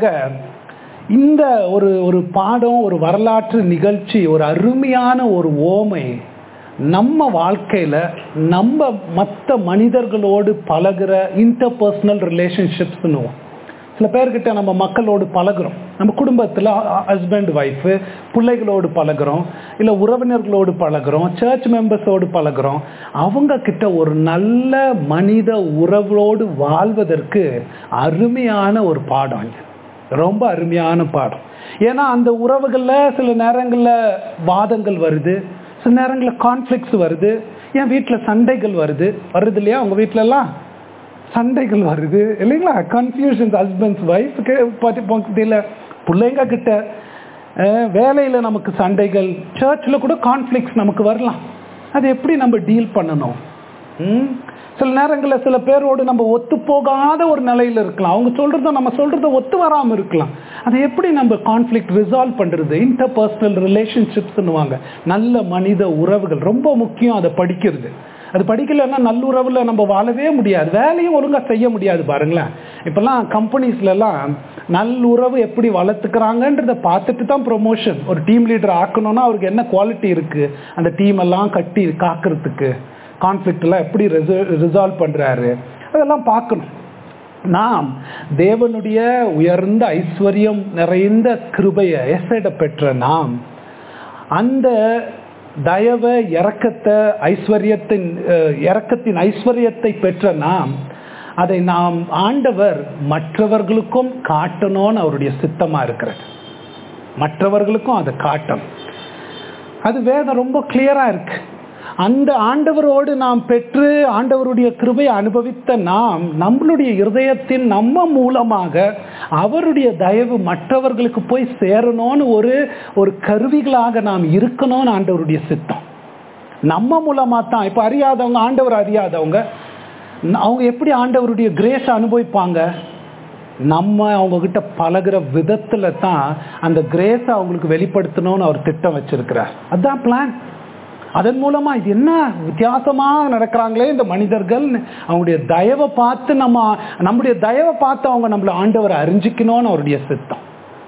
இந்த ஒரு ஒரு பாடம் ஒரு வரலாற்று நிகழ்ச்சி ஒரு அருமையான ஒரு ஓமை நம்ம வாழ்க்கையில நம்ம மற்ற மனிதர்களோடு பழகுற இன்டர்பர்சனல் ரிலேஷன்ஷிப்ஸ்னு சில பேர்கிட்ட நம்ம மக்களோடு பழகுறோம் நம்ம குடும்பத்தில் ஹஸ்பண்ட் ஒய்ஃபு பிள்ளைகளோடு பழகுறோம் இல்லை உறவினர்களோடு பழகுறோம் சர்ச் மெம்பர்ஸோடு பழகுறோம் அவங்க கிட்ட ஒரு நல்ல மனித உறவோடு வாழ்வதற்கு அருமையான ஒரு பாடம் இது ரொம்ப அருமையான பாடம் ஏன்னா அந்த உறவுகளில் சில நேரங்களில் வாதங்கள் வருது சில நேரங்களில் கான்ஃப்ளிக்ஸ் வருது என் வீட்டில் சண்டைகள் வருது வருது இல்லையா உங்கள் வீட்டிலலாம் சண்டைகள் வருது இல்லைங்களா கன்ஃபியூஷன்ஸ் ஹஸ்பண்ட்ஸ் ஒய்ஃபுக்கு பற்றியில் பிள்ளைங்க கிட்ட அஹ், வேலையில நமக்கு சண்டைகள் சர்ச்சில் கூட கான்ஃப்ளிக்ஸ் நமக்கு வரலாம் அது எப்படி நம்ம டீல் பண்ணணும் ம்? சில நேரங்களில் சில பேரோடு நம்ம ஒத்து போகாத ஒரு நிலையில இருக்கலாம் அவங்க சொல்றத நம்ம சொல்றத ஒத்து வராம இருக்கலாம் அதை எப்படி நம்ம கான்ஃப்ளிக்ட் ரிசால்வ் பண்றது இன்டர் பர்சனல் ரிலேஷன்ஷிப்ஸ்னுவாங்க நல்ல மனித உறவுகள் ரொம்ப முக்கியம் அதை படிக்கிறது அது படிக்கலைன்னா நல்லுறவுல நம்ம வாழவே முடியாது வேலையும் ஒழுங்கா செய்ய முடியாது பாருங்களேன் இப்பெல்லாம் கம்பெனிஸ்லாம் நல்லுறவு எப்படி வளர்த்துக்கிறாங்கன்றத பார்த்துட்டு தான் ப்ரொமோஷன் ஒரு டீம் லீடர் ஆக்கணும்னா அவருக்கு என்ன குவாலிட்டி இருக்கு அந்த டீம் எல்லாம் கட்டி காக்கிறதுக்கு கான்ஃப்ளிக்ட் எல்லாம் எப்படி ரிசால்வ் பண்றாரு அதெல்லாம் பார்க்கணும் நாம் தேவனுடைய உயர்ந்த ஐஸ்வர்யம் நிறைந்த கிருபையை எசைட பெற்ற நாம் அந்த தயவ இரக்கத்தை ஐஸ்வர்யத்தின் அஹ், இரக்கத்தின் ஐஸ்வர்யத்தை பெற்ற நாம் அதை நாம் ஆண்டவர் மற்றவர்களுக்கும் காட்டணும்னு அவருடைய சித்தமா இருக்கிறது மற்றவர்களுக்கும் அதை காட்டணும் அது வேதம் ரொம்ப கிளியரா இருக்கு அந்த ஆண்டவரோடு நாம் பெற்று ஆண்டவருடைய கிருபையை அனுபவித்த நாம் நம்மளுடைய இருதயத்தின் நம்ம மூலமாக அவருடைய தயவு மற்றவர்களுக்கு போய் சேரணும்னு ஒரு ஒரு கருவிகளாக நாம் இருக்கணும்னு ஆண்டவருடைய சித்தம் நம்ம மூலமா தான் இப்போ அறியாதவங்க ஆண்டவர் அறியாதவங்க ந- அவங்க எப்படி ஆண்டவருடைய கிரேஸ் அனுபவிப்பாங்க நம்ம அவங்க கிட்ட பழகுற விதத்துல தான் அந்த கிரேஸை அவங்களுக்கு வெளிப்படுத்தணும்னு அவர் திட்டம் வச்சிருக்கிறார் அதான் பிளான் அதன் மூலமா இது என்ன வித்தியாசமா நடக்கிறாங்களே இந்த மனிதர்கள் அவங்களுடைய தயவை பார்த்து நம்ம நம்முடைய தயவை பார்த்து அவங்க நம்மள ஆண்டவரை அறிஞ்சிக்கணும்னு அவருடைய சித்தம்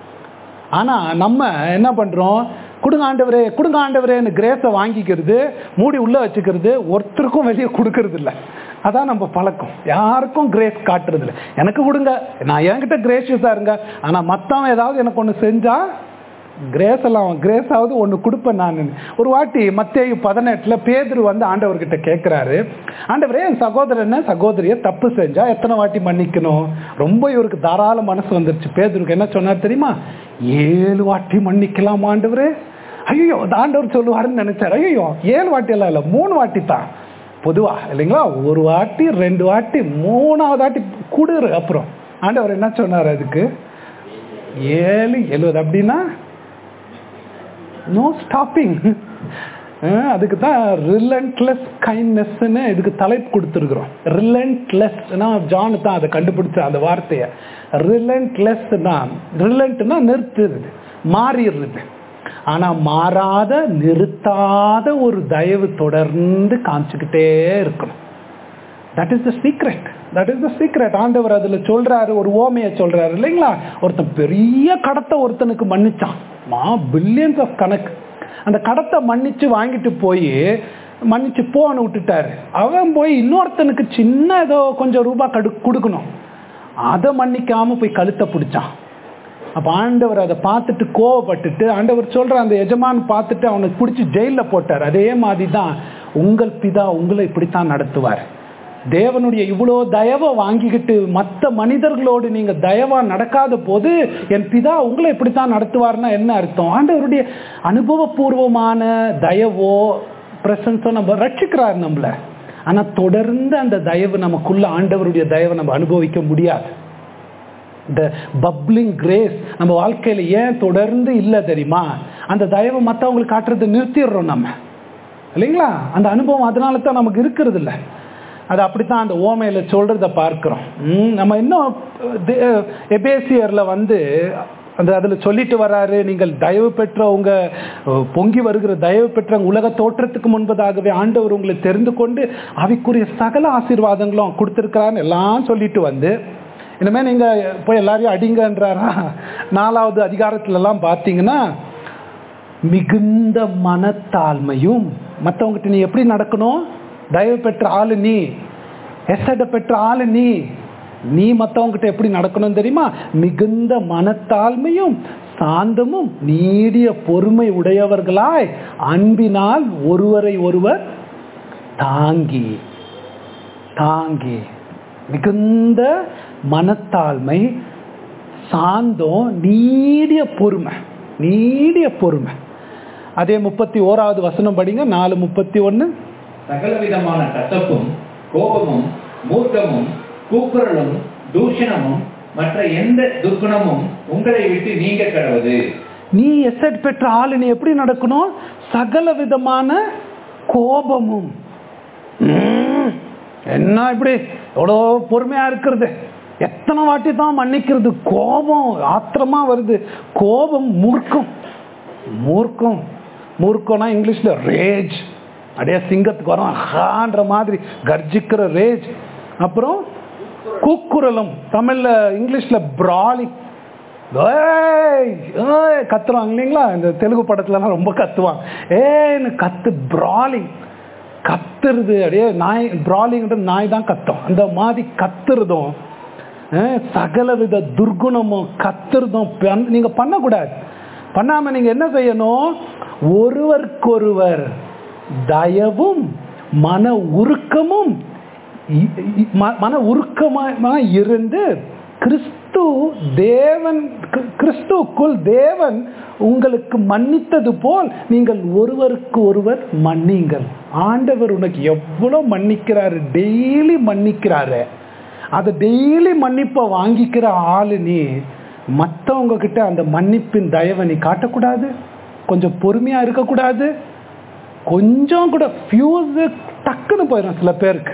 ஆனா நம்ம என்ன பண்றோம் கொடுங்க ஆண்டவரே கொடுங்க ஆண்டவரேன்னு கிரேஸை வாங்கிக்கிறது மூடி உள்ள வச்சுக்கிறது ஒருத்தருக்கும் வெளியே கொடுக்கறது இல்ல அதான் நம்ம பழக்கம் யாருக்கும் கிரேஸ் காட்டுறது இல்ல எனக்கு கொடுங்க நான் என்கிட்ட கிரேஷியஸா இருங்க ஆனா மத்தவன் ஏதாவது எனக்கு ஒண்ணு செஞ்சா கிரேஸ் எல்லாம் கிரேஸ் ஆகுது ஒன்று கொடுப்பேன் நான் ஒரு வாட்டி மத்தேயு பதினெட்டுல பேதுரு வந்து ஆண்டவர்கிட்ட கேட்குறாரு ஆண்டவரே என் சகோதரன் சகோதரியை தப்பு செஞ்சா எத்தனை வாட்டி மன்னிக்கணும் ரொம்ப இவருக்கு தாராள மனசு வந்துருச்சு பேதுருக்கு என்ன சொன்னார் தெரியுமா ஏழு வாட்டி மன்னிக்கலாம் ஆண்டவரே ஐயோ ஆண்டவர் சொல்லுவாருன்னு நினைச்சாரு ஐயோ ஏழு வாட்டி எல்லாம் இல்லை மூணு வாட்டி தான் பொதுவா இல்லைங்களா ஒரு வாட்டி ரெண்டு வாட்டி மூணாவது வாட்டி கொடுரு அப்புறம் ஆண்டவர் என்ன சொன்னார் அதுக்கு ஏழு எழுபது அப்படின்னா நோ ஸ்டாப்பிங் அதுக்கு தான் ரிலண்ட்லெஸ் கைண்ட்னஸ்ன்னு இதுக்கு தலைப்பு கொடுத்துருக்குறோம் ரிலண்ட்லெஸ்னா ஜான் தான் அதை கண்டுபிடிச்ச அந்த வார்த்தையை ரிலண்ட்லெஸ்னா ரிலண்ட்னா நிறுத்துறது மாறிடுறது ஆனா மாறாத நிறுத்தாத ஒரு தயவு தொடர்ந்து காமிச்சுக்கிட்டே இருக்கணும் that is the secret that is the secret ஆண்டவர் அதுல சொல்றாரு ஒரு ஓமையை சொல்றாரு இல்லைங்களா ஒருத்தன் பெரிய கடத்தை ஒருத்தனுக்கு மன்னிச்சான் மா பில்லியன்ஸ் ஆஃப் கணக்கு அந்த கடத்தை மன்னிச்சு வாங்கிட்டு போய் மன்னிச்சு போன்னு விட்டுட்டாரு அவன் போய் இன்னொருத்தனுக்கு சின்ன ஏதோ கொஞ்சம் ரூபாய் கடு கொடுக்கணும் அதை மன்னிக்காம போய் கழுத்தை பிடிச்சான் அப்ப ஆண்டவர் அதை பார்த்துட்டு கோவப்பட்டுட்டு ஆண்டவர் சொல்ற அந்த எஜமான் பார்த்துட்டு அவனுக்கு பிடிச்சி ஜெயில போட்டார் அதே மாதிரி தான் உங்கள் பிதா உங்களை இப்படித்தான் நடத்துவார் தேவனுடைய இவ்வளோ தயவை வாங்கிக்கிட்டு மற்ற மனிதர்களோடு நீங்க தயவா நடக்காத போது என் பிதா உங்களை இப்படித்தான் நடத்துவார்னா என்ன அர்த்தம் ஆண்டவருடைய அனுபவபூர்வமான தயவோ பிரசன்ஸோ நம்ம ரட்சிக்கிறார் நம்மள ஆனா தொடர்ந்து அந்த தயவு நமக்குள்ள ஆண்டவருடைய தயவை நம்ம அனுபவிக்க முடியாது இந்த பப்ளிங் கிரேஸ் நம்ம வாழ்க்கையில ஏன் தொடர்ந்து இல்லை தெரியுமா அந்த தயவை மற்றவங்களுக்கு காட்டுறதை நிறுத்திடுறோம் நம்ம இல்லைங்களா அந்த அனுபவம் அதனால தான் நமக்கு இருக்கிறது இல்லை அது அப்படித்தான் அந்த ஓமையில சொல்றத பார்க்கிறோம் ம், நம்ம இன்னும் தே- எபேசியர்ல வந்து அந்த அதுல சொல்லிட்டு வராரு நீங்கள் தயவு பெற்ற உங்க அஹ், பொங்கி வருகிற தயவு பெற்ற உலக தோற்றத்துக்கு முன்பதாகவே ஆண்டவர் உங்களை தெரிந்து கொண்டு அவைக்குரிய சகல ஆசீர்வாதங்களும் கொடுத்திருக்கிறான்னு எல்லாம் சொல்லிட்டு வந்து இனிமே நீங்க போய் எல்லாரையும் அடிங்கன்றாரா நாலாவது அதிகாரத்துல எல்லாம் பார்த்தீங்கன்னா மிகுந்த மனத்தாழ்மையும் மற்றவங்ககிட்ட நீ எப்படி நடக்கணும் தயவு பெற்ற ஆளு நீ எசட பெற்ற ஆளு நீ நீ மற்றவங்ககிட்ட எப்படி நடக்கணும் தெரியுமா மிகுந்த மனத்தாழ்மையும் சாந்தமும் நீடிய பொறுமை உடையவர்களாய் அன்பினால் ஒருவரை ஒருவர் தாங்கி தாங்கி மிகுந்த மனத்தாழ்மை சாந்தம் நீடிய பொறுமை நீடிய பொறுமை அதே முப்பத்தி ஓராவது வசனம் படிங்க நாலு முப்பத்தி ஒன்று சகலவிதமான கசப்பும் கோபமும் மூர்க்கமும் கூக்குரலும் தூஷணமும் மற்ற எந்த துர்க்குணமும் உங்களை விட்டு நீங்க கடவுது நீ எசட் பெற்ற ஆளு நீ எப்படி நடக்கணும் சகல விதமான கோபமும் ம், என்ன இப்படி எவ்வளோ பொறுமையா இருக்கிறது எத்தனை வாட்டி தான் மன்னிக்கிறது கோபம் ஆத்திரமா வருது கோபம் மூர்க்கம் மூர்க்கம் மூர்க்கம்னா இங்கிலீஷ்ல ரேஜ் அப்படியே சிங்கத்துக்கு வரும் ஹான்ற மாதிரி கர்ஜிக்கிற ரேஜ் அப்புறம் கூக்குரலும் தமிழ்ல இங்கிலீஷ்ல பிராலிங் ஏய் ஏய் கத்துறாங்க இல்லைங்களா இந்த தெலுங்கு படத்துலலாம் ரொம்ப கத்துவான் ஏன்னு கத்து பிராலிங் கத்துறது அப்படியே நாய் பிராலிங்ன்றது நாய் தான் கத்தும் அந்த மாதிரி கத்துறதும் அஹ், சகலவித துர்குணமும் கத்துறதும் பண்- நீங்க பண்ணக்கூடாது பண்ணாம நீங்க என்ன செய்யணும் ஒருவருக்கொருவர் தயவும் மன உருக்கமும் இ- இ- ம- மன உருக்கமா இருந்து கிறிஸ்து தேவன் கிறிஸ்து- கிறிஸ்துவுக்குள் தேவன் உங்களுக்கு மன்னித்தது போல் நீங்கள் ஒருவருக்கு ஒருவர் மன்னிங்கள் ஆண்டவர் உனக்கு எவ்வளவு மன்னிக்கிறாரு டெய்லி மன்னிக்கிறாரு அதை டெய்லி மன்னிப்பை வாங்கிக்கிற ஆளு நீ மற்றவங்க கிட்ட அந்த மன்னிப்பின் தயவை நீ காட்டக்கூடாது கொஞ்சம் பொறுமையா இருக்கக்கூடாது கொஞ்சம் கூட ஃபியூஸ் டக்குன்னு போயிடும் சில பேருக்கு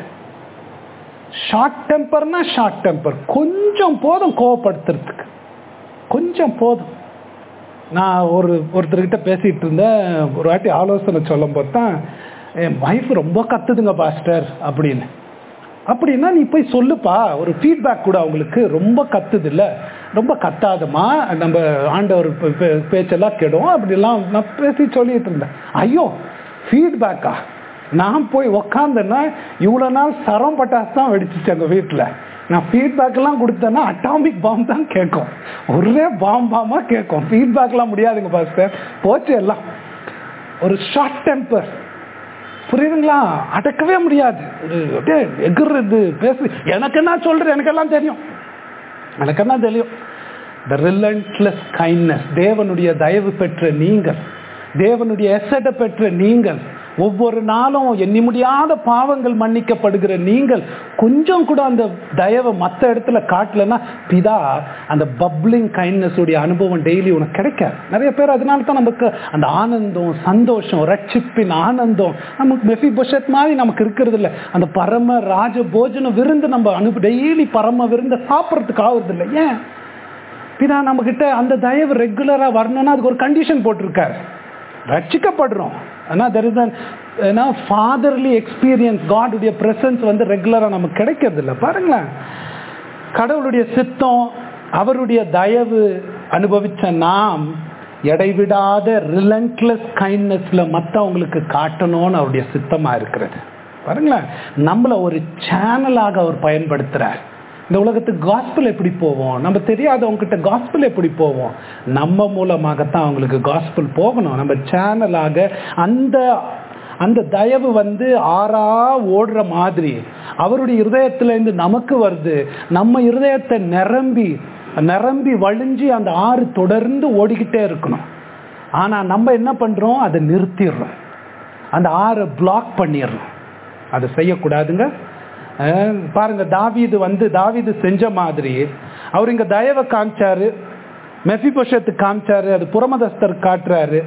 ஷார்ட் டெம்பர்னா ஷார்ட் டெம்பர் கொஞ்சம் போதும் கோவப்படுத்துறதுக்கு கொஞ்சம் போதும் நான் ஒரு ஒருத்தர்கிட்ட பேசிட்டு இருந்தேன் ஒரு வாட்டி ஆலோசனை சொல்லும் போது தான் என் வைஃப் ரொம்ப கத்துதுங்க பாஸ்டர் அப்படின்னு அப்படின்னா நீ போய் சொல்லுப்பா ஒரு ஃபீட்பேக் கூட அவங்களுக்கு ரொம்ப கத்துது இல்ல ரொம்ப கத்தாதமா நம்ம ஆண்டவர் பே- பே- பேச்செல்லாம் கெடும் அப்படிலாம் நான் பேசி சொல்லிட்டு இருந்தேன் ஐயோ ஃபீட்பேக்கா நான் போய் உக்காந்தேன்னா இவ்வளோ நாள் சரம் பட்டாசு தான் வெடிச்சிச்சு எங்கள் வீட்டில் நான் ஃபீட்பேக் எல்லாம் கொடுத்தேன்னா அட்டாமிக் பாம் தான் கேட்கும் ஒரே பாம் பாமா கேட்கும் ஃபீட்பேக்லாம் முடியாதுங்க பாஸ்டர் போச்சு எல்லாம் ஒரு ஷார்ட் டெம்பர் புரியுதுங்களா அடக்கவே முடியாது ஒரு அப்படியே எகுறது பேசு எனக்கு என்ன சொல்றது எனக்கு எல்லாம் தெரியும் எனக்கு என்ன தெரியும் த ரிலண்ட்லெஸ் கைண்ட்னஸ் தேவனுடைய தயவு பெற்ற நீங்கள் தேவனுடைய எசட பெற்ற நீங்கள் ஒவ்வொரு நாளும் எண்ணி முடியாத பாவங்கள் மன்னிக்கப்படுகிற நீங்கள் கொஞ்சம் கூட அந்த தயவை மற்ற இடத்துல காட்டலன்னா பிதா அந்த பப்ளிங் கைண்ட்னஸ் உடைய அனுபவம் டெய்லி உனக்கு கிடைக்காது நிறைய பேர் அதனால தான் நமக்கு அந்த ஆனந்தம் சந்தோஷம் ரட்சிப்பின் ஆனந்தம் நமக்கு மெஃபி பொஷத் மாதிரி நமக்கு இருக்கிறது இல்லை அந்த பரம ராஜ போஜன விருந்து நம்ம அனுப்பு டெய்லி பரம விருந்த சாப்பிட்றதுக்கு ஆகுறது இல்லை ஏன் பிதா நம்ம கிட்ட அந்த தயவு ரெகுலரா வரணும்னா அதுக்கு ஒரு கண்டிஷன் போட்டிருக்காரு ரட்சிக்கப்படுறோம் ஆனால் தெர் இஸ் ஏன்னா ஃபாதர்லி எக்ஸ்பீரியன்ஸ் காடுடைய பிரசன்ஸ் வந்து ரெகுலராக நமக்கு கிடைக்கிறது இல்லை பாருங்களேன் கடவுளுடைய சித்தம் அவருடைய தயவு அனுபவிச்ச நாம் இடைவிடாத ரிலண்ட்லெஸ் கைண்ட்னஸ்ல மற்றவங்களுக்கு காட்டணும்னு அவருடைய சித்தமா இருக்கிறது பாருங்களேன் நம்மளை ஒரு சேனலாக அவர் பயன்படுத்துறார் இந்த உலகத்துக்கு காஸ்பிள் எப்படி போவோம் நம்ம தெரியாதவங்க கிட்ட காஸ்பிள் எப்படி போவோம் நம்ம மூலமாகத்தான் அவங்களுக்கு காஸ்பிள் போகணும் நம்ம சேனலாக அந்த அந்த தயவு வந்து ஆறா ஓடுற மாதிரி அவருடைய இருதயத்திலேருந்து நமக்கு வருது நம்ம இருதயத்தை நிரம்பி நிரம்பி வழிஞ்சு அந்த ஆறு தொடர்ந்து ஓடிக்கிட்டே இருக்கணும் ஆனா நம்ம என்ன பண்றோம் அதை நிறுத்திடுறோம் அந்த ஆறை பிளாக் பண்ணிடுறோம் அதை செய்யக்கூடாதுங்க அஹ் பாருங்க தாவீது வந்து தாவீது செஞ்ச மாதிரி அவர் இங்க தயவை காமிச்சாரு மெஃபிபோஷத்து காமிச்சாரு அது புறமதஸ்தர் காட்டுறாரு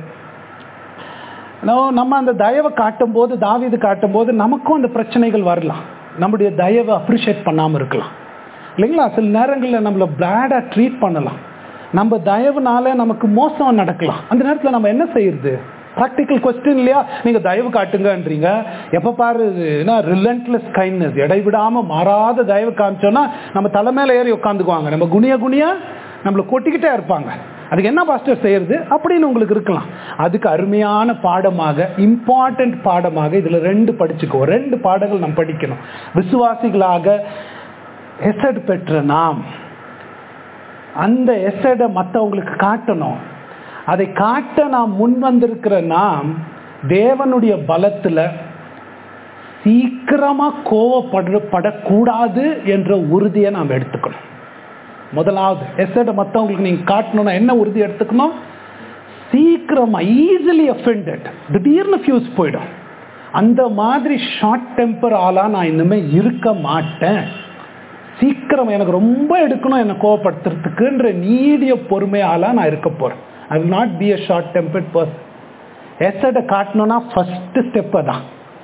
நம்ம அந்த தயவை காட்டும் போது தாவீது காட்டும் போது நமக்கும் அந்த பிரச்சனைகள் வரலாம் நம்முடைய தயவை அப்ரிஷியேட் பண்ணாம இருக்கலாம் இல்லைங்களா சில நேரங்களில் நம்மளை பிளாடா ட்ரீட் பண்ணலாம் நம்ம தயவுனால நமக்கு மோசம் நடக்கலாம் அந்த நேரத்தில் நம்ம என்ன செய்யறது ப்ராக்டிக்கல் கொஸ்டின் இல்லையா நீங்க தயவு காட்டுங்கன்றீங்க எப்ப பாரு என்ன ரிலண்ட்லெஸ் கைண்ட்னஸ் இடைவிடாம மாறாத தயவு காமிச்சோம்னா நம்ம தலைமையில ஏறி உட்காந்துக்குவாங்க நம்ம குனிய குனியா நம்மளை கொட்டிக்கிட்டே இருப்பாங்க அதுக்கு என்ன பாஸ்டர் செய்யறது அப்படின்னு உங்களுக்கு இருக்கலாம் அதுக்கு அருமையான பாடமாக இம்பார்ட்டன்ட் பாடமாக இதுல ரெண்டு படிச்சுக்கோ ரெண்டு பாடங்கள் நம்ம படிக்கணும் விசுவாசிகளாக எசட் பெற்ற நாம் அந்த எசடை மற்றவங்களுக்கு காட்டணும் அதை காட்ட நாம் முன் வந்திருக்கிற நாம் தேவனுடைய பலத்துல சீக்கிரமா கோவப்படப்படக்கூடாது என்ற உறுதியை நாம் எடுத்துக்கணும் முதலாவது எஸ்எட மற்றவங்களுக்கு நீங்க காட்டணும்னா என்ன உறுதி எடுத்துக்கணும் சீக்கிரமா ஈஸிலி அஃபெண்டட் திடீர்னு ஃபியூஸ் போயிடும் அந்த மாதிரி ஷார்ட் டெம்பர் ஆளா நான் இனிமே இருக்க மாட்டேன் சீக்கிரம் எனக்கு ரொம்ப எடுக்கணும் என்னை கோவப்படுத்துறதுக்குன்ற நீடிய பொறுமையால நான் இருக்க போறேன் I will not be a short tempered person எஸ்எட காட்டணும்னா ஃபர்ஸ்ட் ஸ்டெப்பை தான்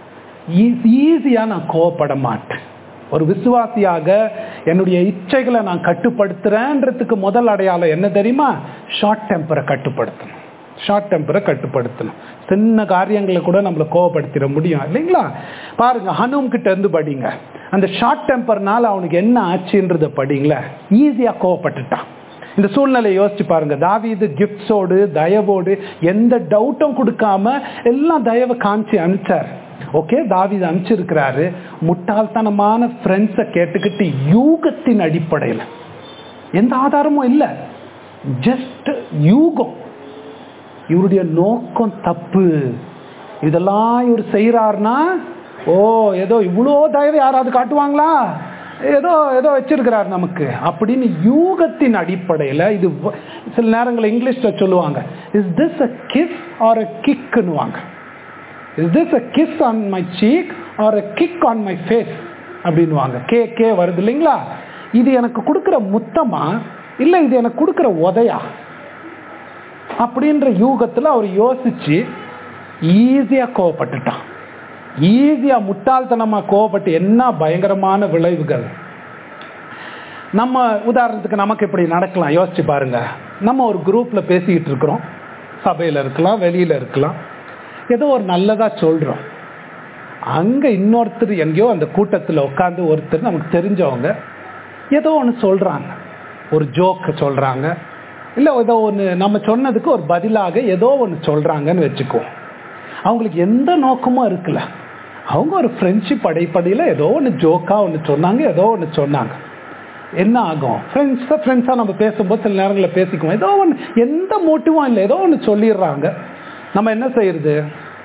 ஈஸியாக நான் கோவப்பட மாட்டேன் ஒரு விசுவாசியாக என்னுடைய இச்சைகளை நான் கட்டுப்படுத்துறேன்றதுக்கு முதல் அடையாளம் என்ன தெரியுமா ஷார்ட் டெம்பரை கட்டுப்படுத்தணும் ஷார்ட் டெம்பரை கட்டுப்படுத்தணும் சின்ன காரியங்களை கூட நம்மளை கோவப்படுத்திட முடியும் இல்லைங்களா பாருங்க ஹனும் கிட்ட இருந்து படிங்க அந்த ஷார்ட் டெம்பர்னால அவனுக்கு என்ன ஆச்சுன்றத படிங்கள ஈஸியா கோவப்பட்டுட்டான் இந்த சூழ்நிலையை யோசிச்சு பாருங்க தாவீது கிஃப்ட்ஸோடு தயவோடு எந்த டவுட்டும் கொடுக்காம எல்லாம் தயவை காமிச்சு அனுப்பிச்சார் ஓகே தாவீது அனுப்பிச்சிருக்கிறாரு முட்டாள்தனமான ஃப்ரெண்ட்ஸை கேட்டுக்கிட்டு யூகத்தின் அடிப்படையில் எந்த ஆதாரமும் இல்லை ஜஸ்ட் யூகம் இவருடைய நோக்கம் தப்பு இதெல்லாம் இவர் செய்யறாருனா ஓ ஏதோ இவ்வளோ தயவு யாராவது காட்டுவாங்களா ஏதோ ஏதோ வச்சிருக்கிறார் நமக்கு அப்படின்னு யூகத்தின் அடிப்படையில் இது சில நேரங்களில் இங்கிலீஷில் சொல்லுவாங்க is this a kiss or a கிக்குன்னுவாங்க is this a kiss on my cheek or a kick on my face அப்படின்வாங்க கே கே வருது இல்லைங்களா இது எனக்கு கொடுக்குற முத்தமா இல்லை இது எனக்கு கொடுக்குற உதையா அப்படின்ற யூகத்தில் அவர் யோசிச்சு ஈஸியாக கோவப்பட்டுட்டான் ஈஸியாக முட்டாள்தனமாக கோவப்பட்டு என்ன பயங்கரமான விளைவுகள் நம்ம உதாரணத்துக்கு நமக்கு இப்படி நடக்கலாம் யோசிச்சு பாருங்க நம்ம ஒரு குரூப்பில் பேசிக்கிட்டு இருக்கிறோம் சபையில் இருக்கலாம் வெளியில் இருக்கலாம் ஏதோ ஒரு நல்லதாக சொல்கிறோம் அங்கே இன்னொருத்தர் எங்கேயோ அந்த கூட்டத்தில் உட்காந்து ஒருத்தர் நமக்கு தெரிஞ்சவங்க ஏதோ ஒன்று சொல்கிறாங்க ஒரு ஜோக்கு சொல்கிறாங்க இல்லை ஏதோ ஒன்று நம்ம சொன்னதுக்கு ஒரு பதிலாக ஏதோ ஒன்று சொல்கிறாங்கன்னு வச்சுக்குவோம் அவங்களுக்கு எந்த நோக்கமும் இருக்குல்ல அவங்க ஒரு ஃப்ரெண்ட்ஷிப் அடிப்படையில் ஏதோ ஒன்று ஜோக்காக ஒன்று சொன்னாங்க ஏதோ ஒன்று சொன்னாங்க என்ன ஆகும் ஃப்ரெண்ட்ஸாக ஃப்ரெண்ட்ஸாக நம்ம பேசும்போது சில நேரங்களில் பேசிக்குவோம் ஏதோ ஒன்று எந்த மோட்டிவும் இல்லை ஏதோ ஒன்று சொல்லிடுறாங்க நம்ம என்ன செய்யறது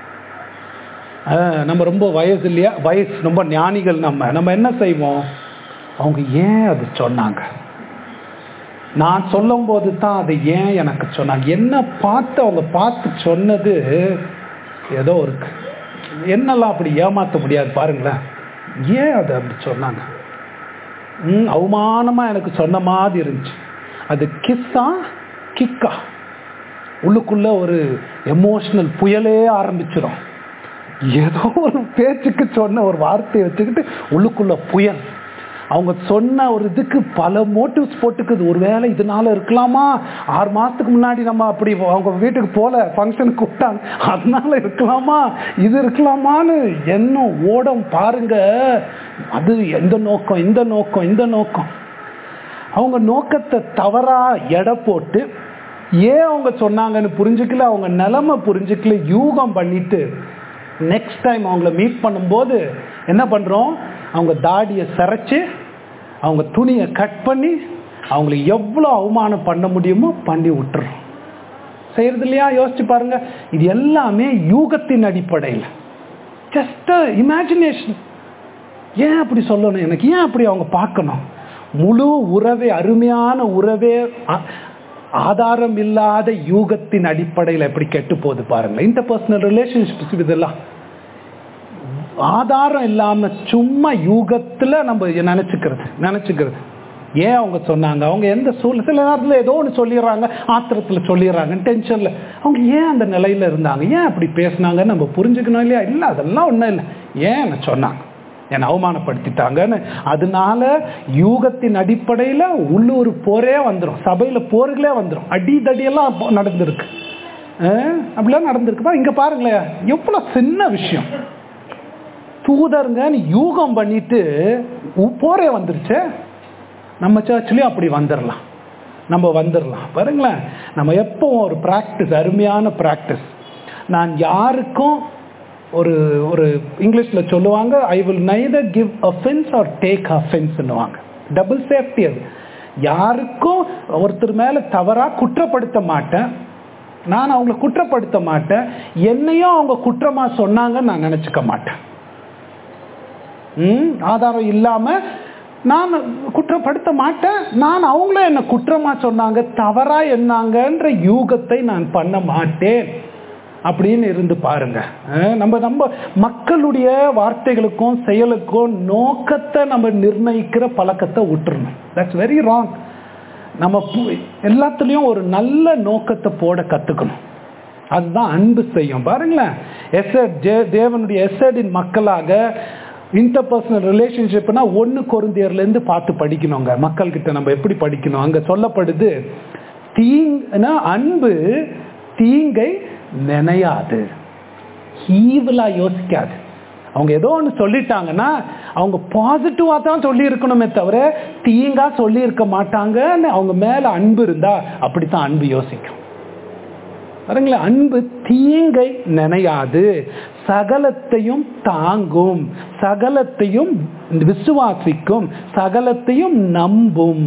நம்ம ரொம்ப வயசு இல்லையா வயசு ரொம்ப ஞானிகள் நம்ம நம்ம என்ன செய்வோம் அவங்க ஏன் அது சொன்னாங்க நான் சொல்லும் போது தான் அதை ஏன் எனக்கு சொன்னாங்க என்ன பார்த்து அவங்க பார்த்து சொன்னது ஏதோ இருக்கு என்னெல்லாம் அப்படி ஏமாற்ற முடியாது பாருங்களேன் ஏன் அதை அப்படி சொன்னாங்க ம் அவமானமா எனக்கு சொன்ன மாதிரி இருந்துச்சு அது கிஸ்ஸா கிக்கா உள்ளுக்குள்ள ஒரு எமோஷனல் புயலே ஆரம்பிச்சிடும் ஏதோ ஒரு பேச்சுக்கு சொன்ன ஒரு வார்த்தையை வச்சுக்கிட்டு உள்ளுக்குள்ள புயல் அவங்க சொன்ன ஒரு இதுக்கு பல மோட்டிவ்ஸ் போட்டுக்குது ஒருவேளை இதனால இருக்கலாமா ஆறு மாசத்துக்கு முன்னாடி நம்ம அப்படி அவங்க வீட்டுக்கு போல ஃபங்க்ஷனுக்கு கூப்பிட்டாங்க அதனால இருக்கலாமா இது இருக்கலாமான்னு என்ன ஓடம் பாருங்க அது எந்த நோக்கம் இந்த நோக்கம் இந்த நோக்கம் அவங்க நோக்கத்தை தவறா எடை போட்டு ஏன் அவங்க சொன்னாங்கன்னு புரிஞ்சுக்கல அவங்க நிலைமை புரிஞ்சுக்கல யூகம் பண்ணிட்டு நெக்ஸ்ட் டைம் அவங்கள மீட் பண்ணும்போது என்ன பண்றோம் அவங்க தாடியை சிரைச்சு அவங்க துணியை கட் பண்ணி அவங்களை எவ்வளோ அவமானம் பண்ண முடியுமோ பண்ணி விட்டுறோம் செய்யறது இல்லையா யோசிச்சு பாருங்க இது எல்லாமே யூகத்தின் அடிப்படையில் ஜஸ்ட் இமேஜினேஷன் ஏன் அப்படி சொல்லணும் எனக்கு ஏன் அப்படி அவங்க பார்க்கணும் முழு உறவே அருமையான உறவே ஆ- ஆதாரம் இல்லாத யூகத்தின் அடிப்படையில் எப்படி கெட்டு போகுது பாருங்க இன்டர்பர்சனல் ரிலேஷன்ஷிப்ஸ் இதெல்லாம் ஆதாரம் இல்லாம சும்மா யூகத்துல நம்ம நினைச்சுக்கிறது நினைச்சுக்கிறது ஏன் அவங்க சொன்னாங்க அவங்க எந்த சூழ்நிலை சில நேரத்தில் ஏதோ ஒன்று சொல்லிடுறாங்க ஆத்திரத்தில் சொல்லிடுறாங்க டென்ஷனில் அவங்க ஏன் அந்த நிலையில இருந்தாங்க ஏன் அப்படி பேசுனாங்கன்னு நம்ம புரிஞ்சுக்கணும் இல்லையா இல்லை அதெல்லாம் ஒன்றும் இல்லை ஏன் என்ன சொன்னாங்க என்னை அவமானப்படுத்திட்டாங்கன்னு அதனால யூகத்தின் அடிப்படையில் உள்ளூர் போரே வந்துடும் சபையில் போர்களே வந்துடும் அடி தடியெல்லாம் அப்போ நடந்திருக்கு அஹ் அப்படிலாம் நடந்திருக்குப்பா இங்கே பாருங்களேன் எவ்வளோ சின்ன விஷயம் தூதருங்கன்னு யூகம் பண்ணிட்டு உ- போரே வந்துருச்சே நம்ம சர்ச்லயும் அப்படி வந்துடலாம் நம்ம வந்துடலாம் பாருங்களேன் நம்ம எப்பவும் ஒரு ப்ராக்டிஸ் அருமையான ப்ராக்டிஸ் நான் யாருக்கும் ஒரு ஒரு இங்கிலீஷில் சொல்லுவாங்க I will neither give offence or take அஃபென்ஸ்னுவாங்க டபுள் சேஃப்டி அது யாருக்கும் ஒருத்தர் மேலே தவறாக குற்றப்படுத்த மாட்டேன் நான் அவங்கள குற்றப்படுத்த மாட்டேன் என்னையும் அவங்க குற்றமாக சொன்னாங்கன்னு நான் நினச்சிக்க மாட்டேன் ம் ஆதாரம் இல்லாம நான் குற்றப்படுத்த மாட்டேன் நான் அவங்களும் என்ன குற்றமா சொன்னாங்க தவறா என்னாங்கன்ற யூகத்தை நான் பண்ண மாட்டேன் அப்படின்னு இருந்து பாருங்க அஹ் நம்ம நம்ம மக்களுடைய வார்த்தைகளுக்கும் செயலுக்கும் நோக்கத்தை நம்ம நிர்ணயிக்கிற பழக்கத்தை விட்டுறணும் தட்ஸ் வெரி ராங் நம்ம பு- எல்லாத்துலேயும் ஒரு நல்ல நோக்கத்தை போட கத்துக்கணும் அதுதான் அன்பு செய்யும் பாருங்களேன் எஸ்எட் ஜே தேவனுடைய எஸ்எடின் மக்களாக இன்டர்பர்சனல் ரிலேஷன்ஷிப்னா ஒன்று கொருந்தியர்லேருந்து பார்த்து படிக்கணுங்க மக்கள்கிட்ட நம்ம எப்படி படிக்கணும் அங்கே சொல்லப்படுது தீங்னா அன்பு தீங்கை நினையாது ஈவலாக யோசிக்காது அவங்க ஏதோ ஒன்று சொல்லிட்டாங்கன்னா அவங்க பாசிட்டிவாக தான் சொல்லி இருக்கணுமே தவிர தீங்கா சொல்லி இருக்க மாட்டாங்கன்னு அவங்க மேலே அன்பு இருந்தா அப்படித்தான் அன்பு யோசிக்கும் பாருங்களேன் அன்பு தீங்கை நினையாது சகலத்தையும் தாங்கும் சகலத்தையும் விசுவாசிக்கும் சகலத்தையும் நம்பும்